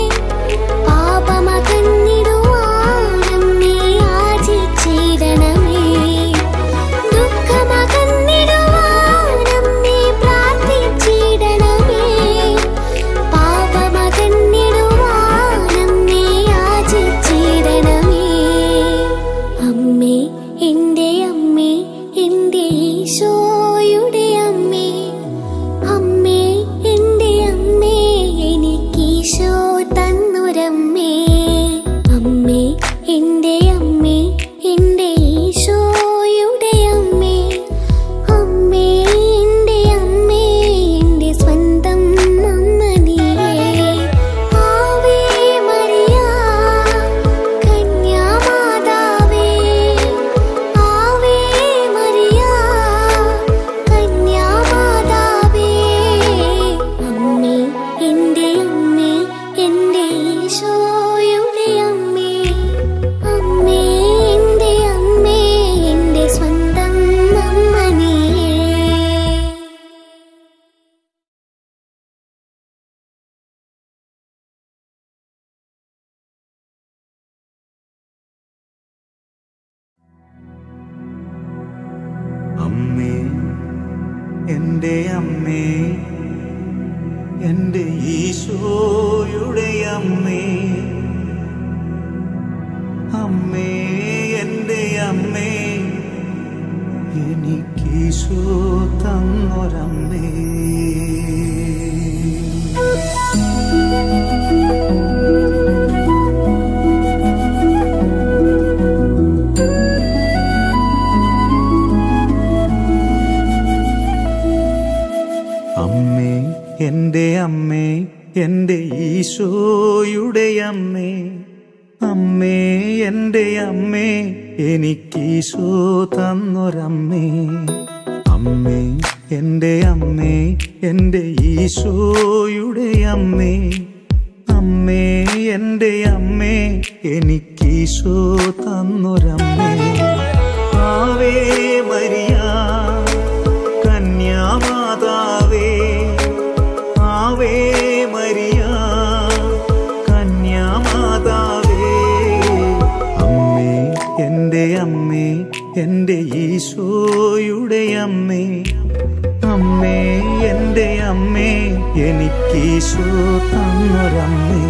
പാപമകന്നിടുവാനെന്നെ യാചിച്ചിടണമേ ദുഃഖമകന്നിടുവാനെന്നെ പ്രാർത്ഥിച്ചിടണമേ പാപമകന്നിടുവാനെന്നെ യാചിച്ചിടണമേ അമ്മേ എൻ്റെ അമ്മേ എൻ്റെ ഈശോയുടെ അമ്മേ അമ്മേ എൻ്റെ അമ്മേ എനിക്കീശോ തന്നൊരമ്മേ അമ്മേ എൻ്റെ അമ്മേ എൻ്റെ ഈശോയുടെ അമ്മേ അമ്മേ എൻ്റെ അമ്മേ എൻ്റെ സ്വന്തം അമ്മ നീയേ ആവേ മരിയ കന്യാമാതാവേ ആവേ മരിയ കന്യാമാതാവേ അമ്മേ എൻ്റെ അമ്മേ എൻ്റെ ഈശോയുടെ അമ്മേ അമ്മേ എൻ്റെ അമ്മേ എൻ്റെ സ്വന്തം അമ്മ നീയേ അമ്മേ എൻ്റെ അമ്മേ എൻ്റെ ഈശോയുടെ അമ്മേ അമ്മേ എൻ്റെ അമ്മേ എനിക്കീശോ തന്നൊരമ്മേ അമ്മേ എൻ്റെ അമ്മേ എൻ്റെ ഈശോയുടെ അമ്മേ അമ്മേ എൻ്റെ അമ്മേ എനിക്കീശോ തന്നൊരമ്മേ അമ്മേ എൻ്റെ അമ്മേ എൻ്റെ ഈശോയുടെ അമ്മേ അമ്മേ എൻ്റെ അമ്മേ എനിക്കീശോ തന്നൊരമ്മേ ആവേ മരിയ കന്യാമാതാവേ ആവേ മരിയ കന്യാമാതാവേ അമ്മേ എൻ്റെ അമ്മേ എൻ്റെ ഈശോയുടെ അമ്മേ അമ്മേ എൻ്റെ അമ്മേ എനിക്കീശോ തന്നൊരമ്മേ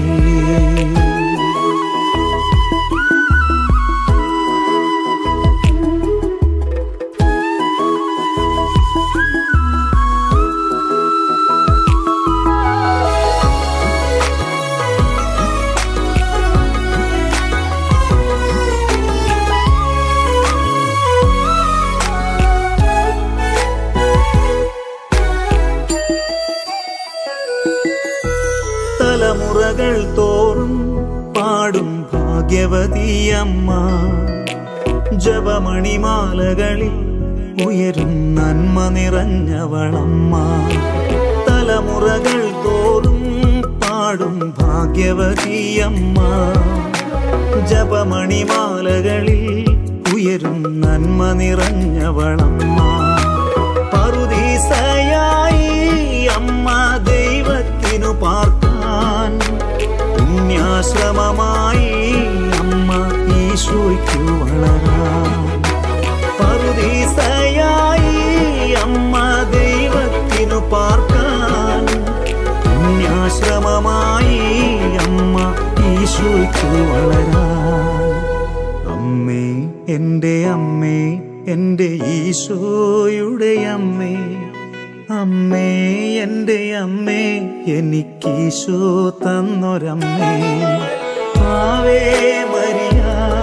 തലമുറകൾ തോറും പാടും ഭാഗ്യവതിയമ്മ ജപമണിമാലകളിൽ ഉയരും നന്മ നിറഞ്ഞവളമ്മ തലമുറകൾ തോറും പാടും ഭാഗ്യവതിയമ്മ ജപമണിമാലകളിൽ ഉയരും നന്മ നിറഞ്ഞവളമ്മ പറുദീസയായി അമ്മ ദൈവത്തിനു പാർക്കാൻ പുണ്യാശ്രമമായി അമ്മ ഈശോയ്ക്കു വളരാൻ പറുദീസയായി അമ്മ ദൈവത്തിനു പാർക്കാൻ പുണ്യാശ്രമമായി അമ്മ ഈശോയ്ക്കു വളരാൻ അമ്മേ എൻ്റെ അമ്മേ എൻ്റെ ഈശോയുടെ അമ്മേ അമ്മേ എൻ്റെ അമ്മേ എനിക്കീശോ തന്നൊരമ്മേ ആവേ മരിയ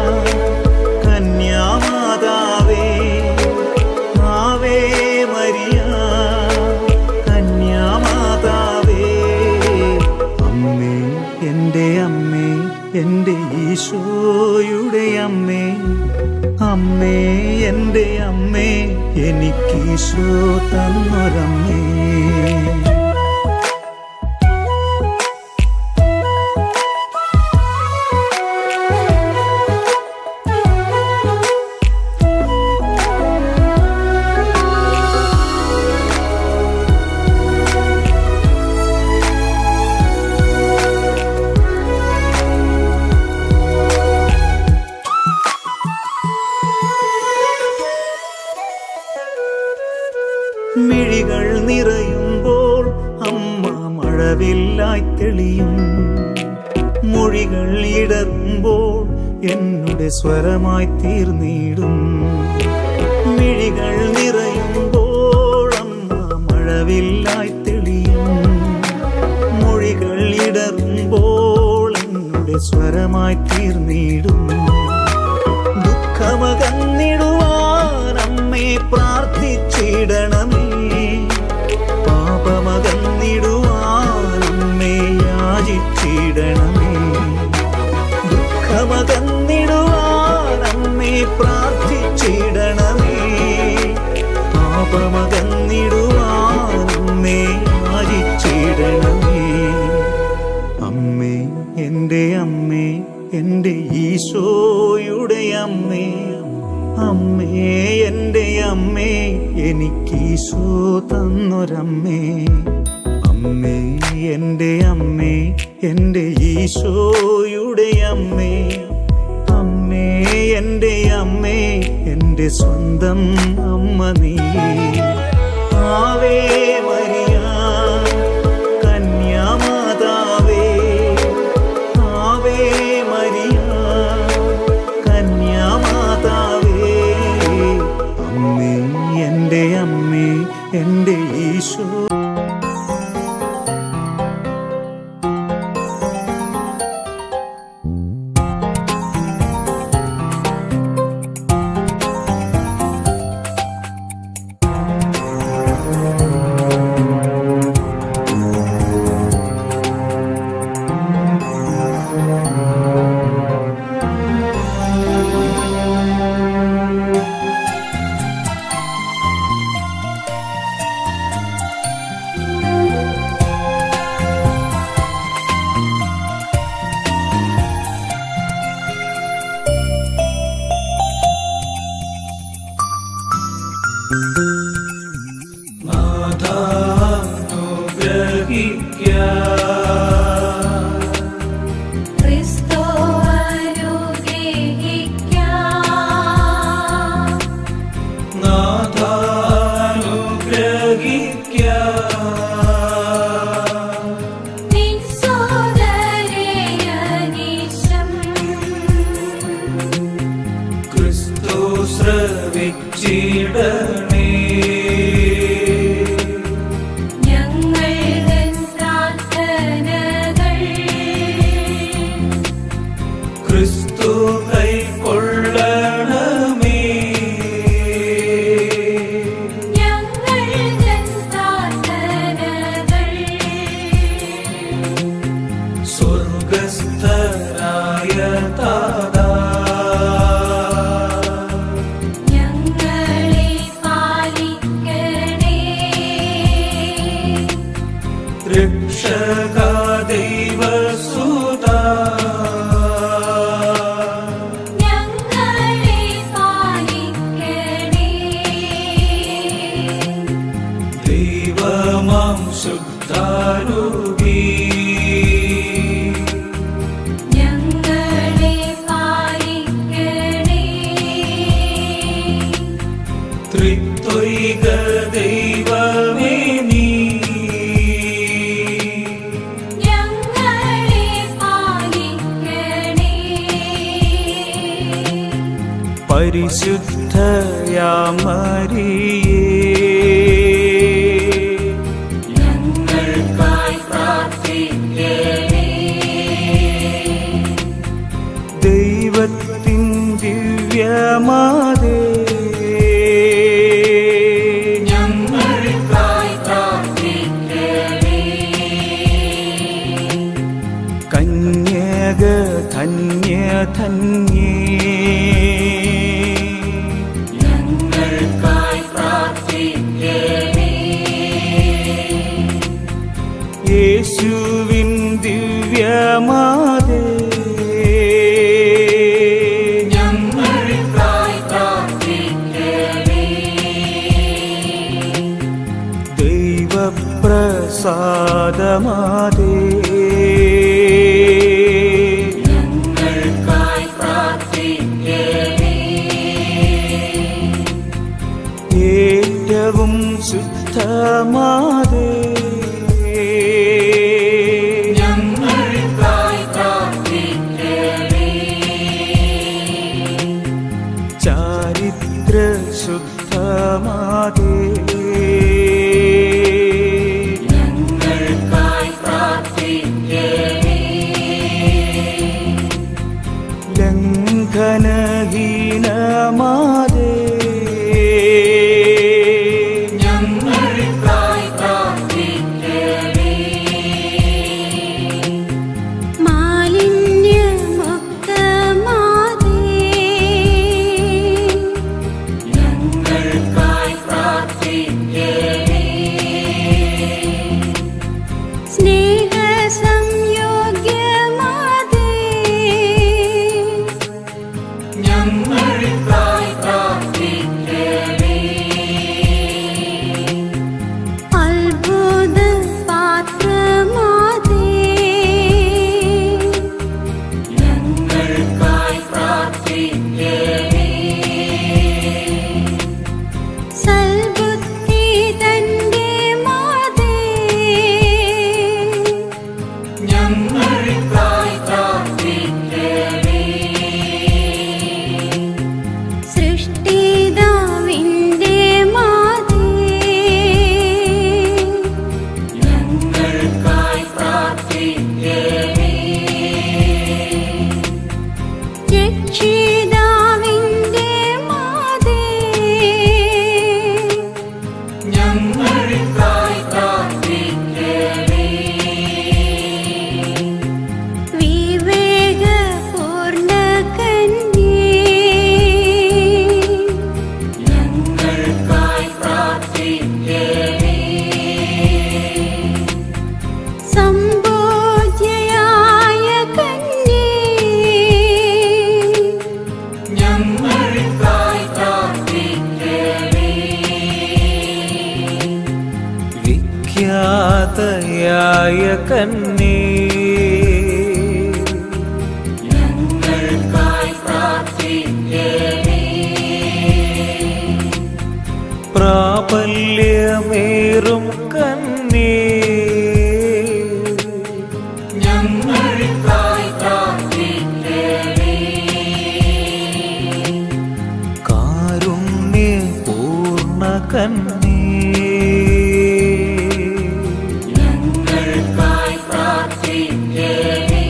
കന്യാമാതാവേ ആവേ മരിയ കന്യാമാതാവേ അമ്മേ എൻ്റെ ഈശോയുടെ അമ്മേ അമ്മേ എൻ്റെ അമ്മേ എനിക്കീശോ തന്നൊരമ്മേ മിഴികൾ നിറയുമ്പോൾ അമ്മ മഴവില്ലായി തെളിയും മൊഴികൾ ഇടറുമ്പോൾ എന്നുടെ സ്വരമായി തീർന്നിടും മിഴികൾ നിറയുമ്പോൾ അമ്മ മഴവില്ലായി തെളിയും മൊഴികൾ ഇടറുമ്പോൾ എന്നുടെ സ്വരമായി തീർന്നിടും ദുഃഖമകന്നിടുവാൻ അമ്മേ പ്രാർത്ഥിച്ചിടണമേ പാപമകന്നിടുവാൻ അമ്മേ യാചിച്ചിടണമേ ദുഃഖമകന്നിടുവാൻ അമ്മേ പ്രാർത്ഥിച്ചിടണമേ പാപമകന്നിടുവാൻ അമ്മേ യാചിച്ചിടണമേ അമ്മേ എൻ്റെ അമ്മേ എൻ്റെ ഈശോയുടെ അമ്മേ അമ്മേ എൻ്റെ അമ്മേ എനിക്കീശോ തന്നൊരമ്മേ അമ്മേ എൻ്റെ അമ്മേ എൻ്റെ ഈശോയുടെ അമ്മേ അമ്മേ എൻ്റെ അമ്മേ എൻ്റെ സ്വന്തം അമ്മ നീ ആവേ മരിയ കന്യാമാതാവേ ആവേ മരിയ കന്യാമാതാവേ അമ്മേ എൻ്റെ അമ്മേ എൻ്റെ ഈശോ ക്രിസ്തു അനുഗ്രഹിക്കാം നിൻ സോദരയനീശം ക്രിസ്തു ശ്രവിച്ചിടണേ ഞങ്ങൾ പ്രാർത്ഥനകൾ ക്രിസ്തു കൈക്കൊള്ളണമേ ഞങ്ങൾ പ്രാർത്ഥനകൾ സ്വർഗസ്ഥരായ താതാ ഞങ്ങളെ പാലിക്കണേ രക്ഷക ദൈവസുതാ ഞങ്ങളെ പാലിക്കണേ ദൈവമാം ശുദ്ധാരൂപീ ഞങ്ങളെ പാലിക്കണേ ത്രിത്വൈക ദൈവമേ നീ ഞങ്ങളെ പാലിക്കണേ പരിശുദ്ധയാമരിയേ ഞങ്ങൾക്കായി പ്രാർത്ഥിക്കണേ ദൈവത്തിൻ ദിവ്യമാതേ ഞങ്ങൾക്കായി പ്രാർത്ഥിക്കണേ കന്യക കന്യക ധന്യ ധന്യേ ഞങ്ങൾക്കായി പ്രാർത്ഥിക്കണേ യേശുവിൻ ദിവ്യമാതേ ഞങ്ങൾക്കായി പ്രാർത്ഥിക്കണേ ദൈവപ്രസാദമാതേ ഞങ്ങൾക്കായി പ്രാർത്ഥിക്കണേ ഏറ്റവും ശുദ്ധമാതേ ഞങ്ങൾക്കായി പ്രാർത്ഥിക്കണേ ചാരിത്ര ശുദ്ധമാതേ ഞങ്ങൾക്കായി പ്രാർത്ഥിക്കണേ ലംഘനഹീനമാതേ ഞങ്ങൾക്കായി പ്രാർത്ഥിക്കണേ മാലിന്യമുക്തമാതേ ഞങ്ങൾക്കായി പ്രാർത്ഥിക്കണേ സ്നേഹസംയോഗ്യമാതേ ഞങ്ങൾക്കായി പ്രാർത്ഥിക്കണേ അത്ഭുത പാത്രമാതേ ഞങ്ങൾക്കായി പ്രാർത്ഥിക്കണേ സൽബുദ്ധി തന്റെ മാതേ ഞങ്ങൾക്കായി പ്രാർത്ഥിക്കണേ സൃഷ്ടിതാവിന്റെ മാതേ ഞങ്ങൾക്കായി പ്രാർത്ഥിക്കണേ രക്ഷിതാവിന്റെ മാതേ ഞങ്ങൾക്കായി പ്രാർത്ഥിക്കണേ വിവേകപൂർണ്ണ കന്യേ ഞങ്ങൾക്കായി പ്രാർത്ഥിക്കണേ സംബോധ്യയായ കന്യേ ഞങ്ങൾക്കായി പ്രാർത്ഥിക്കണേ വിഖ്യാതയായ കന്നേ ഞങ്ങൾക്കായി പ്രാർത്ഥിക്കണേ പ്രാബല്യമേറും കന്നേ ഞങ്ങൾക്കായി പ്രാർത്ഥിക്കണേ കാരുണ്യപൂർണ്ണ കന്നേ ഞങ്ങൾക്കായി പ്രാർത്ഥിക്കണേ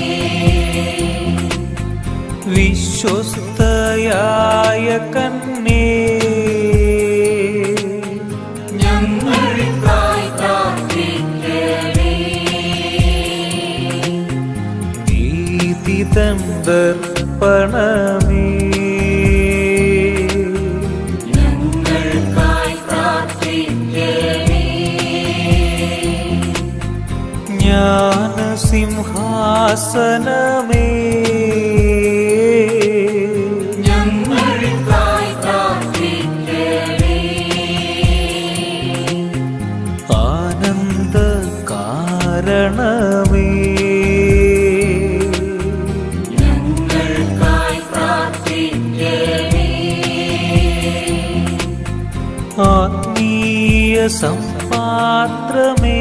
വിശ്വസ്തയായ കന്നേ ഞങ്ങൾക്കായി പ്രാർത്ഥിക്കണേ നീതിതന്തർപ്പണമേ ഞങ്ങൾക്കായി പ്രാർത്ഥിക്കണേ ജ്ഞാനസിംഹാസനമേ ഞങ്ങൾക്കായി പ്രാർത്ഥിക്കണേ ആനന്ദ കാരണമേ ഞങ്ങൾക്കായി പ്രാർത്ഥിക്കണേ ആത്മീയ സമ്പാത്രമേ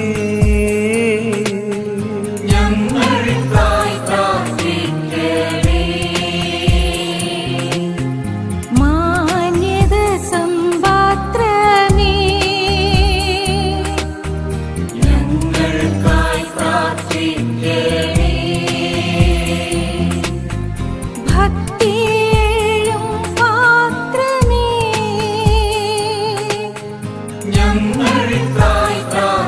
ഞങ്ങൾക്കായി പ്രാർത്ഥിക്കണേ മാന്യത സമ്പാത്രമേ ഞങ്ങൾക്കായി പ്രാർത്ഥിക്കണേ ഭക്തിയേഴും പാത്രമേ ഞങ്ങൾക്കായി പ്രാർത്ഥിക്കണേ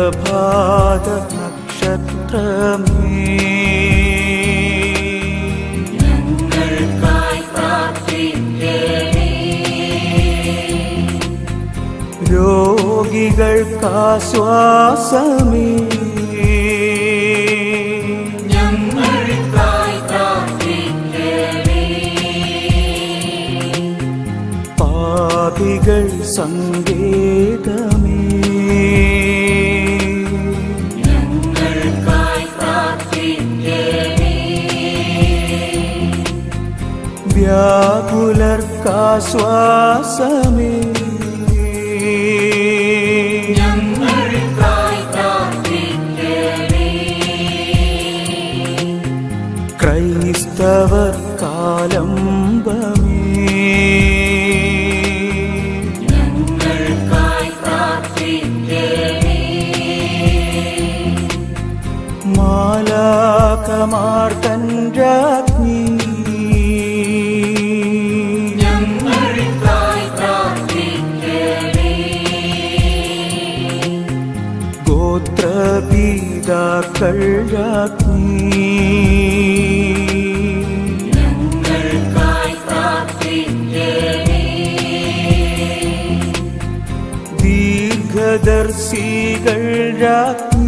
പ്രഭാത നക്ഷത്രമേ ഞങ്ങൾക്കായി പ്രാർത്ഥിക്കണേ രോഗികൾക്കാശ്വാസമേ ഞങ്ങൾക്കായി പ്രാർത്ഥിക്കണേ പാപികൾ സങ്കേതമേ ഞങ്ങൾക്കായി പ്രാർത്ഥിക്കണേ വ്യാകുലർക്കാശ്വാസമേ ഞങ്ങൾക്കായി പ്രാർത്ഥിക്കണേ ക്രൈസ്തവർ കാലംബമേ ഞങ്ങൾക്കായി പ്രാർത്ഥിക്കണേ മാലാകമാർത്തൻ രാജ്ഞി ഞങ്ങൾക്കായി പ്രാർത്ഥിക്കണേ ഗോത്രപീതാക്കൾ രാജ്ഞി ഞങ്ങൾക്കായി പ്രാർത്ഥിക്കണേ ദീർഘദർശികൾ രാജ്ഞി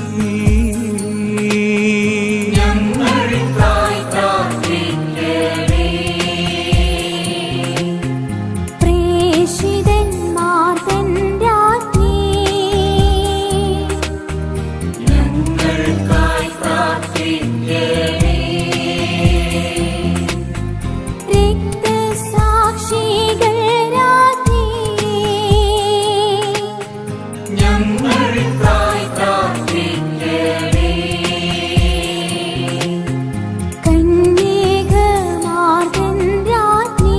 ഞങ്ങൾക്കായി പ്രാർത്ഥിക്കണേ പ്രേഷിതന്മാർ തൻ രാജ്ഞി ഞങ്ങൾക്കായി പ്രാർത്ഥിക്കണേ രക്തസാക്ഷികൾ രാജ്ഞി ഞങ്ങൾക്കായി പ്രാർത്ഥിക്കണേ കന്യകമാർ തൻ രാജ്ഞി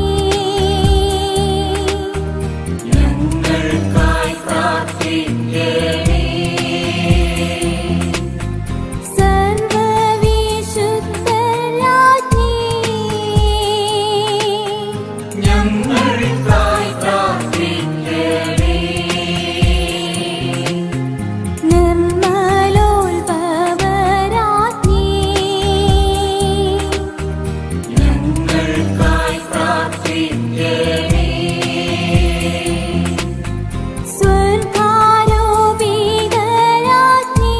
ഞങ്ങൾക്കായി പ്രാർത്ഥിക്കണേ സർവവിശുദ്ധർ രാജ്ഞി ഞങ്ങൾക്കായി പ്രാർത്ഥിക്കണേ നിർമ്മലോത്ഭവരാജ്ഞി ഞങ്ങൾക്കായി പ്രാർത്ഥിക്കണേ സ്വർഗാരോപിതരാജ്ഞി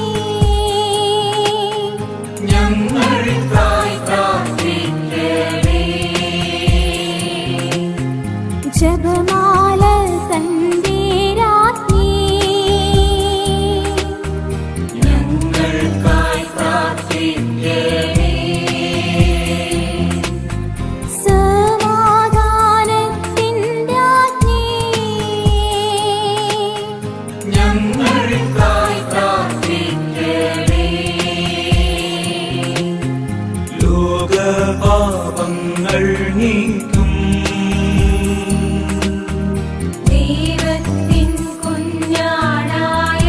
ഞങ്ങൾക്കായി പ്രാർത്ഥിക്കണേ ജപമാല തന്റെ രാജ്ഞി ഞങ്ങൾക്കായി പ്രാർത്ഥിക്കണേ സമാധാനത്തിൻ രാജ്ഞി ഞങ്ങൾക്കായി പ്രാർത്ഥിക്കണേ ലോകപാപങ്ങൾ നീക്കും ദൈവത്തിൻ കുഞ്ഞാടായ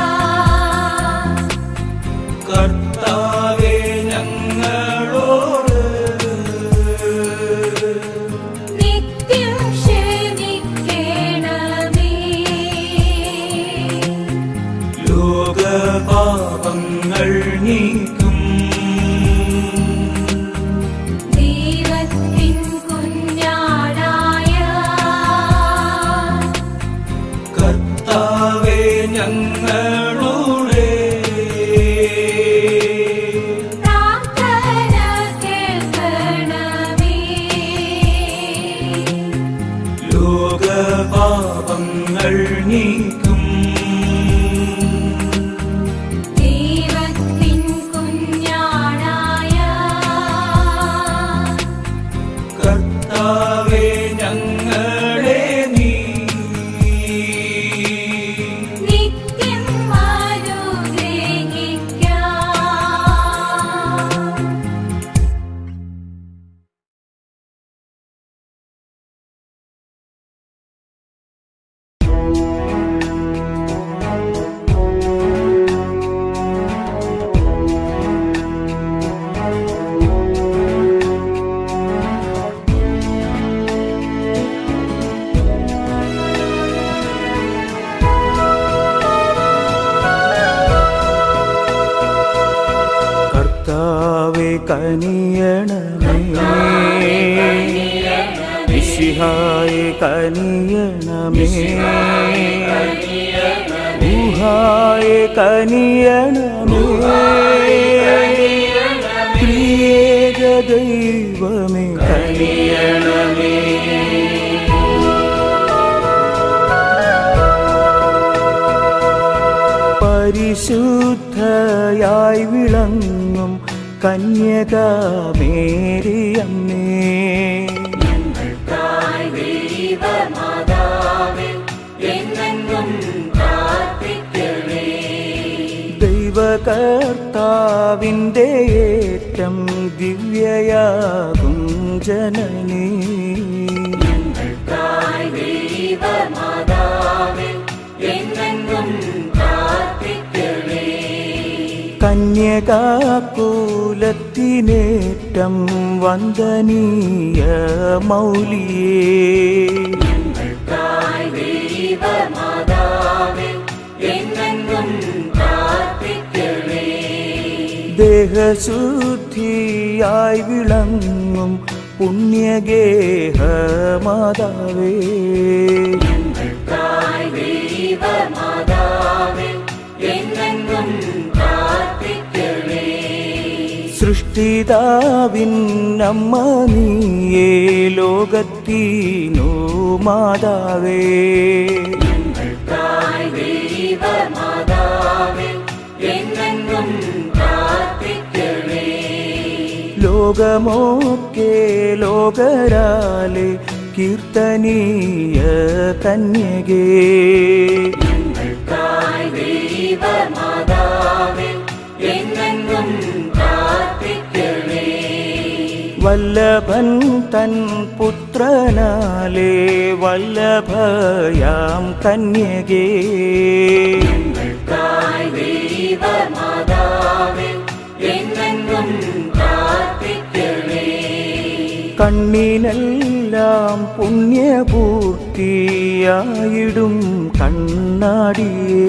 കർത്താവേ ഞങ്ങളോട് നിത്യം ക്ഷമിക്കണമേ ലോകപാപങ്ങൾ നീക്കും ദൈവത്തിൻ കുഞ്ഞാടായ കർത്താവേ ഞങ്ങളുടെ പ്രാർത്ഥന കേൾക്കണമേ ലോകപാപങ്ങൾ നീക്കും ദൈവത്തിൻ കുഞ്ഞാടായ കർത്താവേ ഞങ്ങളെ നീ നിത്യം കനിയണമേ മിശിഹായെ കനിയണമേ ഊഹായെ കനിയണമേ പ്രിയേക ദൈവമേ കനിയണമേ പരിശുദ്ധയായി വിളങ്ങും കന്യകാമേരിയമ്മേ ദൈവകർത്താവിൻ്റെ ഏറ്റം ദിവ്യയാകും ജനനീ കന്യകാകുലത്തിനേറ്റം വന്ദനീയ മൗലിയേ ദേഹശുദ്ധിയായി വിളങ്ങും പുണ്യഗേഹ മാതാവേ സൃഷ്ടിതാവിൻ അമ്മ നീയേ ലോകത്തിനു മാതാവേ ലോകമോക്കെ ലോകരാലെ കീർത്തനീയ കന്യകേ വല്ലഭൻ തൻ പുത്രനാലേ വല്ലഭയാം കന്യകേ കണ്ണിനെല്ലാം പുണ്യപൂർത്തിയായിടും കണ്ണാടിയേ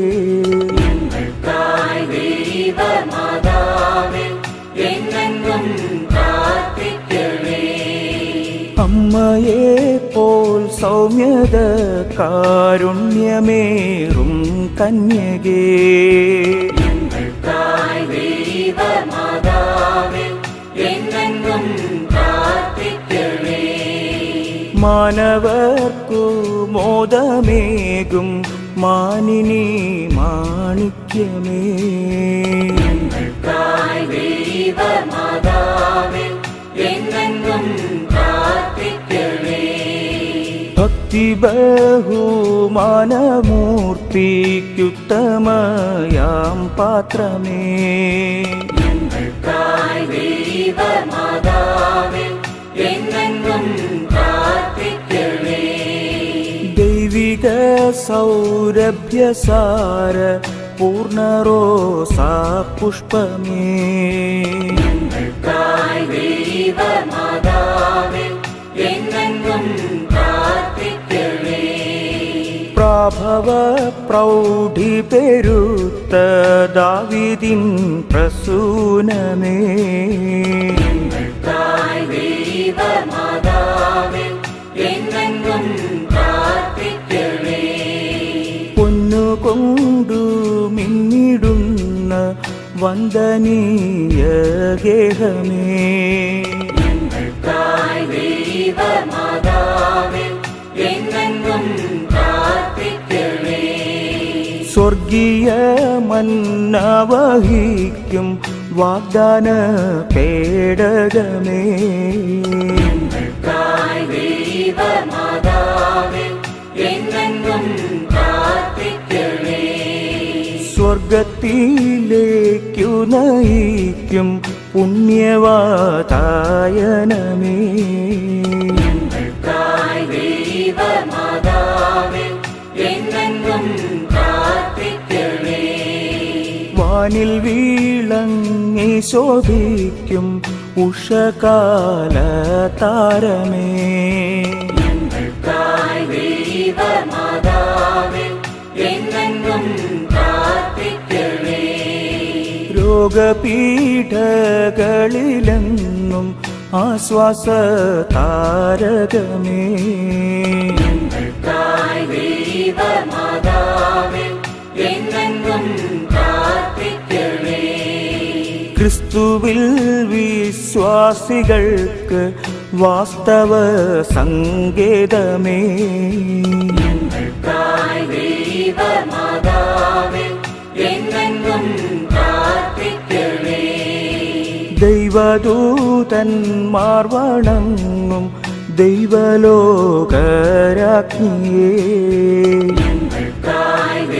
അമ്മയെ പോൽ സൗമ്യത കാരുണ്യമേറും കന്യകേ മാനവർക്കു മോദമേകും മാനിനി മാണിക്യമേ ഭക്തി ബഹുമാനമൂർത്തിക്കുത്തമയാം പാത്രമേ ദൈവിക സൗരഭ്യസാര പൂർണ്ണറോസാ പുഷ്പമേ പ്രാഭവ പ്രൗഢി പെരുത്ത ദാവിദിൻ പ്രസൂനമേ പൊന്നുകൊണ്ടു മിന്നിടുന്ന വന്ദനീയ ഗേഹമേ സ്വർഗീയ മന്നവഹിക്കും വാഗ്ദാന പേടകമേ സ്വർഗത്തിലേക്കു നയിക്കും പുണ്യവാതായനമേ വാനിൽ വീളങ്ങി ശോഭിക്കും ഉഷകാല താരമേ രോഗപീഠകളിലെന്നും ആശ്വാസ താരകമേ ക്രിസ്തുവിൽ വിശ്വാസികൾക്ക് വാസ്തവ സങ്കേതമേ ദൈവദൂതന്മാർ വണങ്ങും ദൈവലോകരാജ്ഞിയേ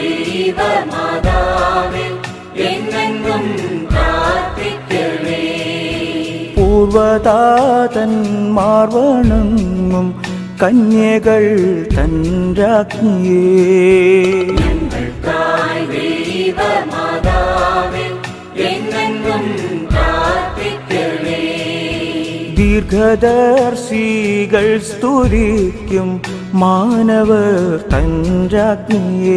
പൂർവതാതന്മാർ വണങ്ങും കന്യകൾ തൻ രാജ്ഞിയേ ദീർഘദർശികൾ സ്തുതിക്കും മാനവർ തൻ രാജ്ഞിയേ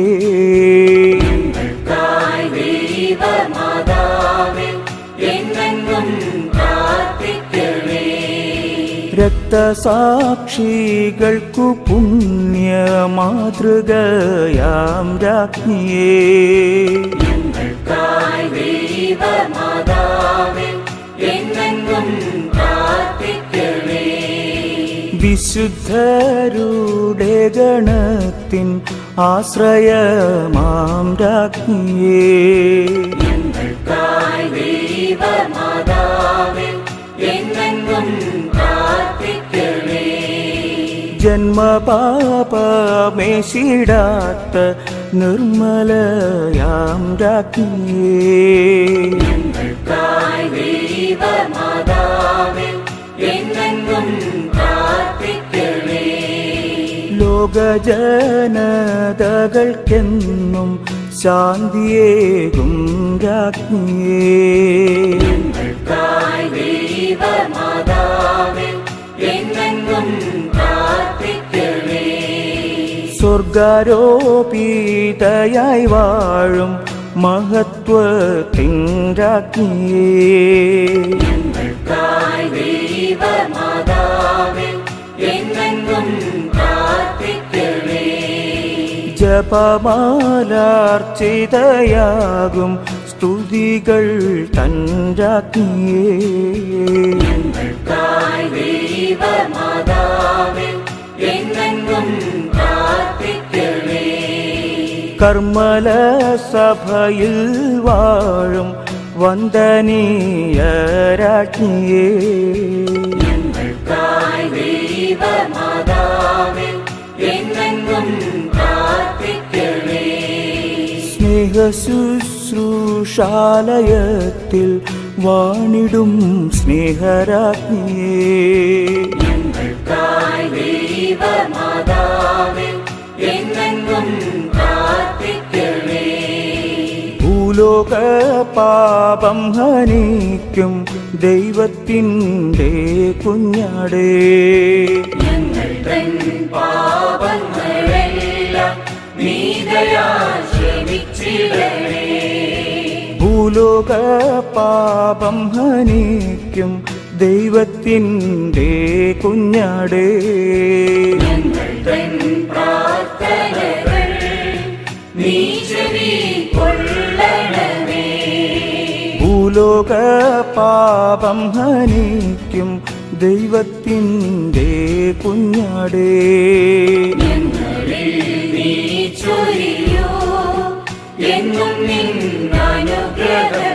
രക്തസാക്ഷികൾക്കു പുണ്യ മാതൃകയാം രാജ്ഞിയേ വിശുദ്ധരുടെ ഗണത്തിൻ ആശ്രയമാം രാജ്ഞിയേ ജന്മപാപമേശിടാത്ത നിർമ്മലയാം രാജ്ഞിയേ ലോകജനതകൾക്കെന്നും ശാന്തിയേകും രാജ്ഞിയേ സ്വർഗാരോപിതയായി വാഴും മഹത്വത്തിൻ രാജ്ഞിയേ ജപമാലാർച്ചിതയാകും സ്തുതികൾ തൻ രാജ്ഞിയേ കർമ്മല സഭയിൽ വാഴും വന്ദനീയ രാജ്ഞിയേ സ്നേഹശുശ്രൂഷാലയത്തിൽ വാണിടും സ്നേഹരാജ്ഞിയേ ഭൂലോക പാപം ഹനിക്കും ദൈവത്തിൻ്റെ കുഞ്ഞാടേ ഭൂലോക പാപം ഹനിക്കും ദൈവത്തിൻ്റെ കുഞ്ഞാടേ ഭൂലോക പാപം ഹനിക്കും ദൈവത്തിൻ്റെ കുഞ്ഞാടേ ചൊരിയോ എന്നും നിന്നനുഗ്രഹ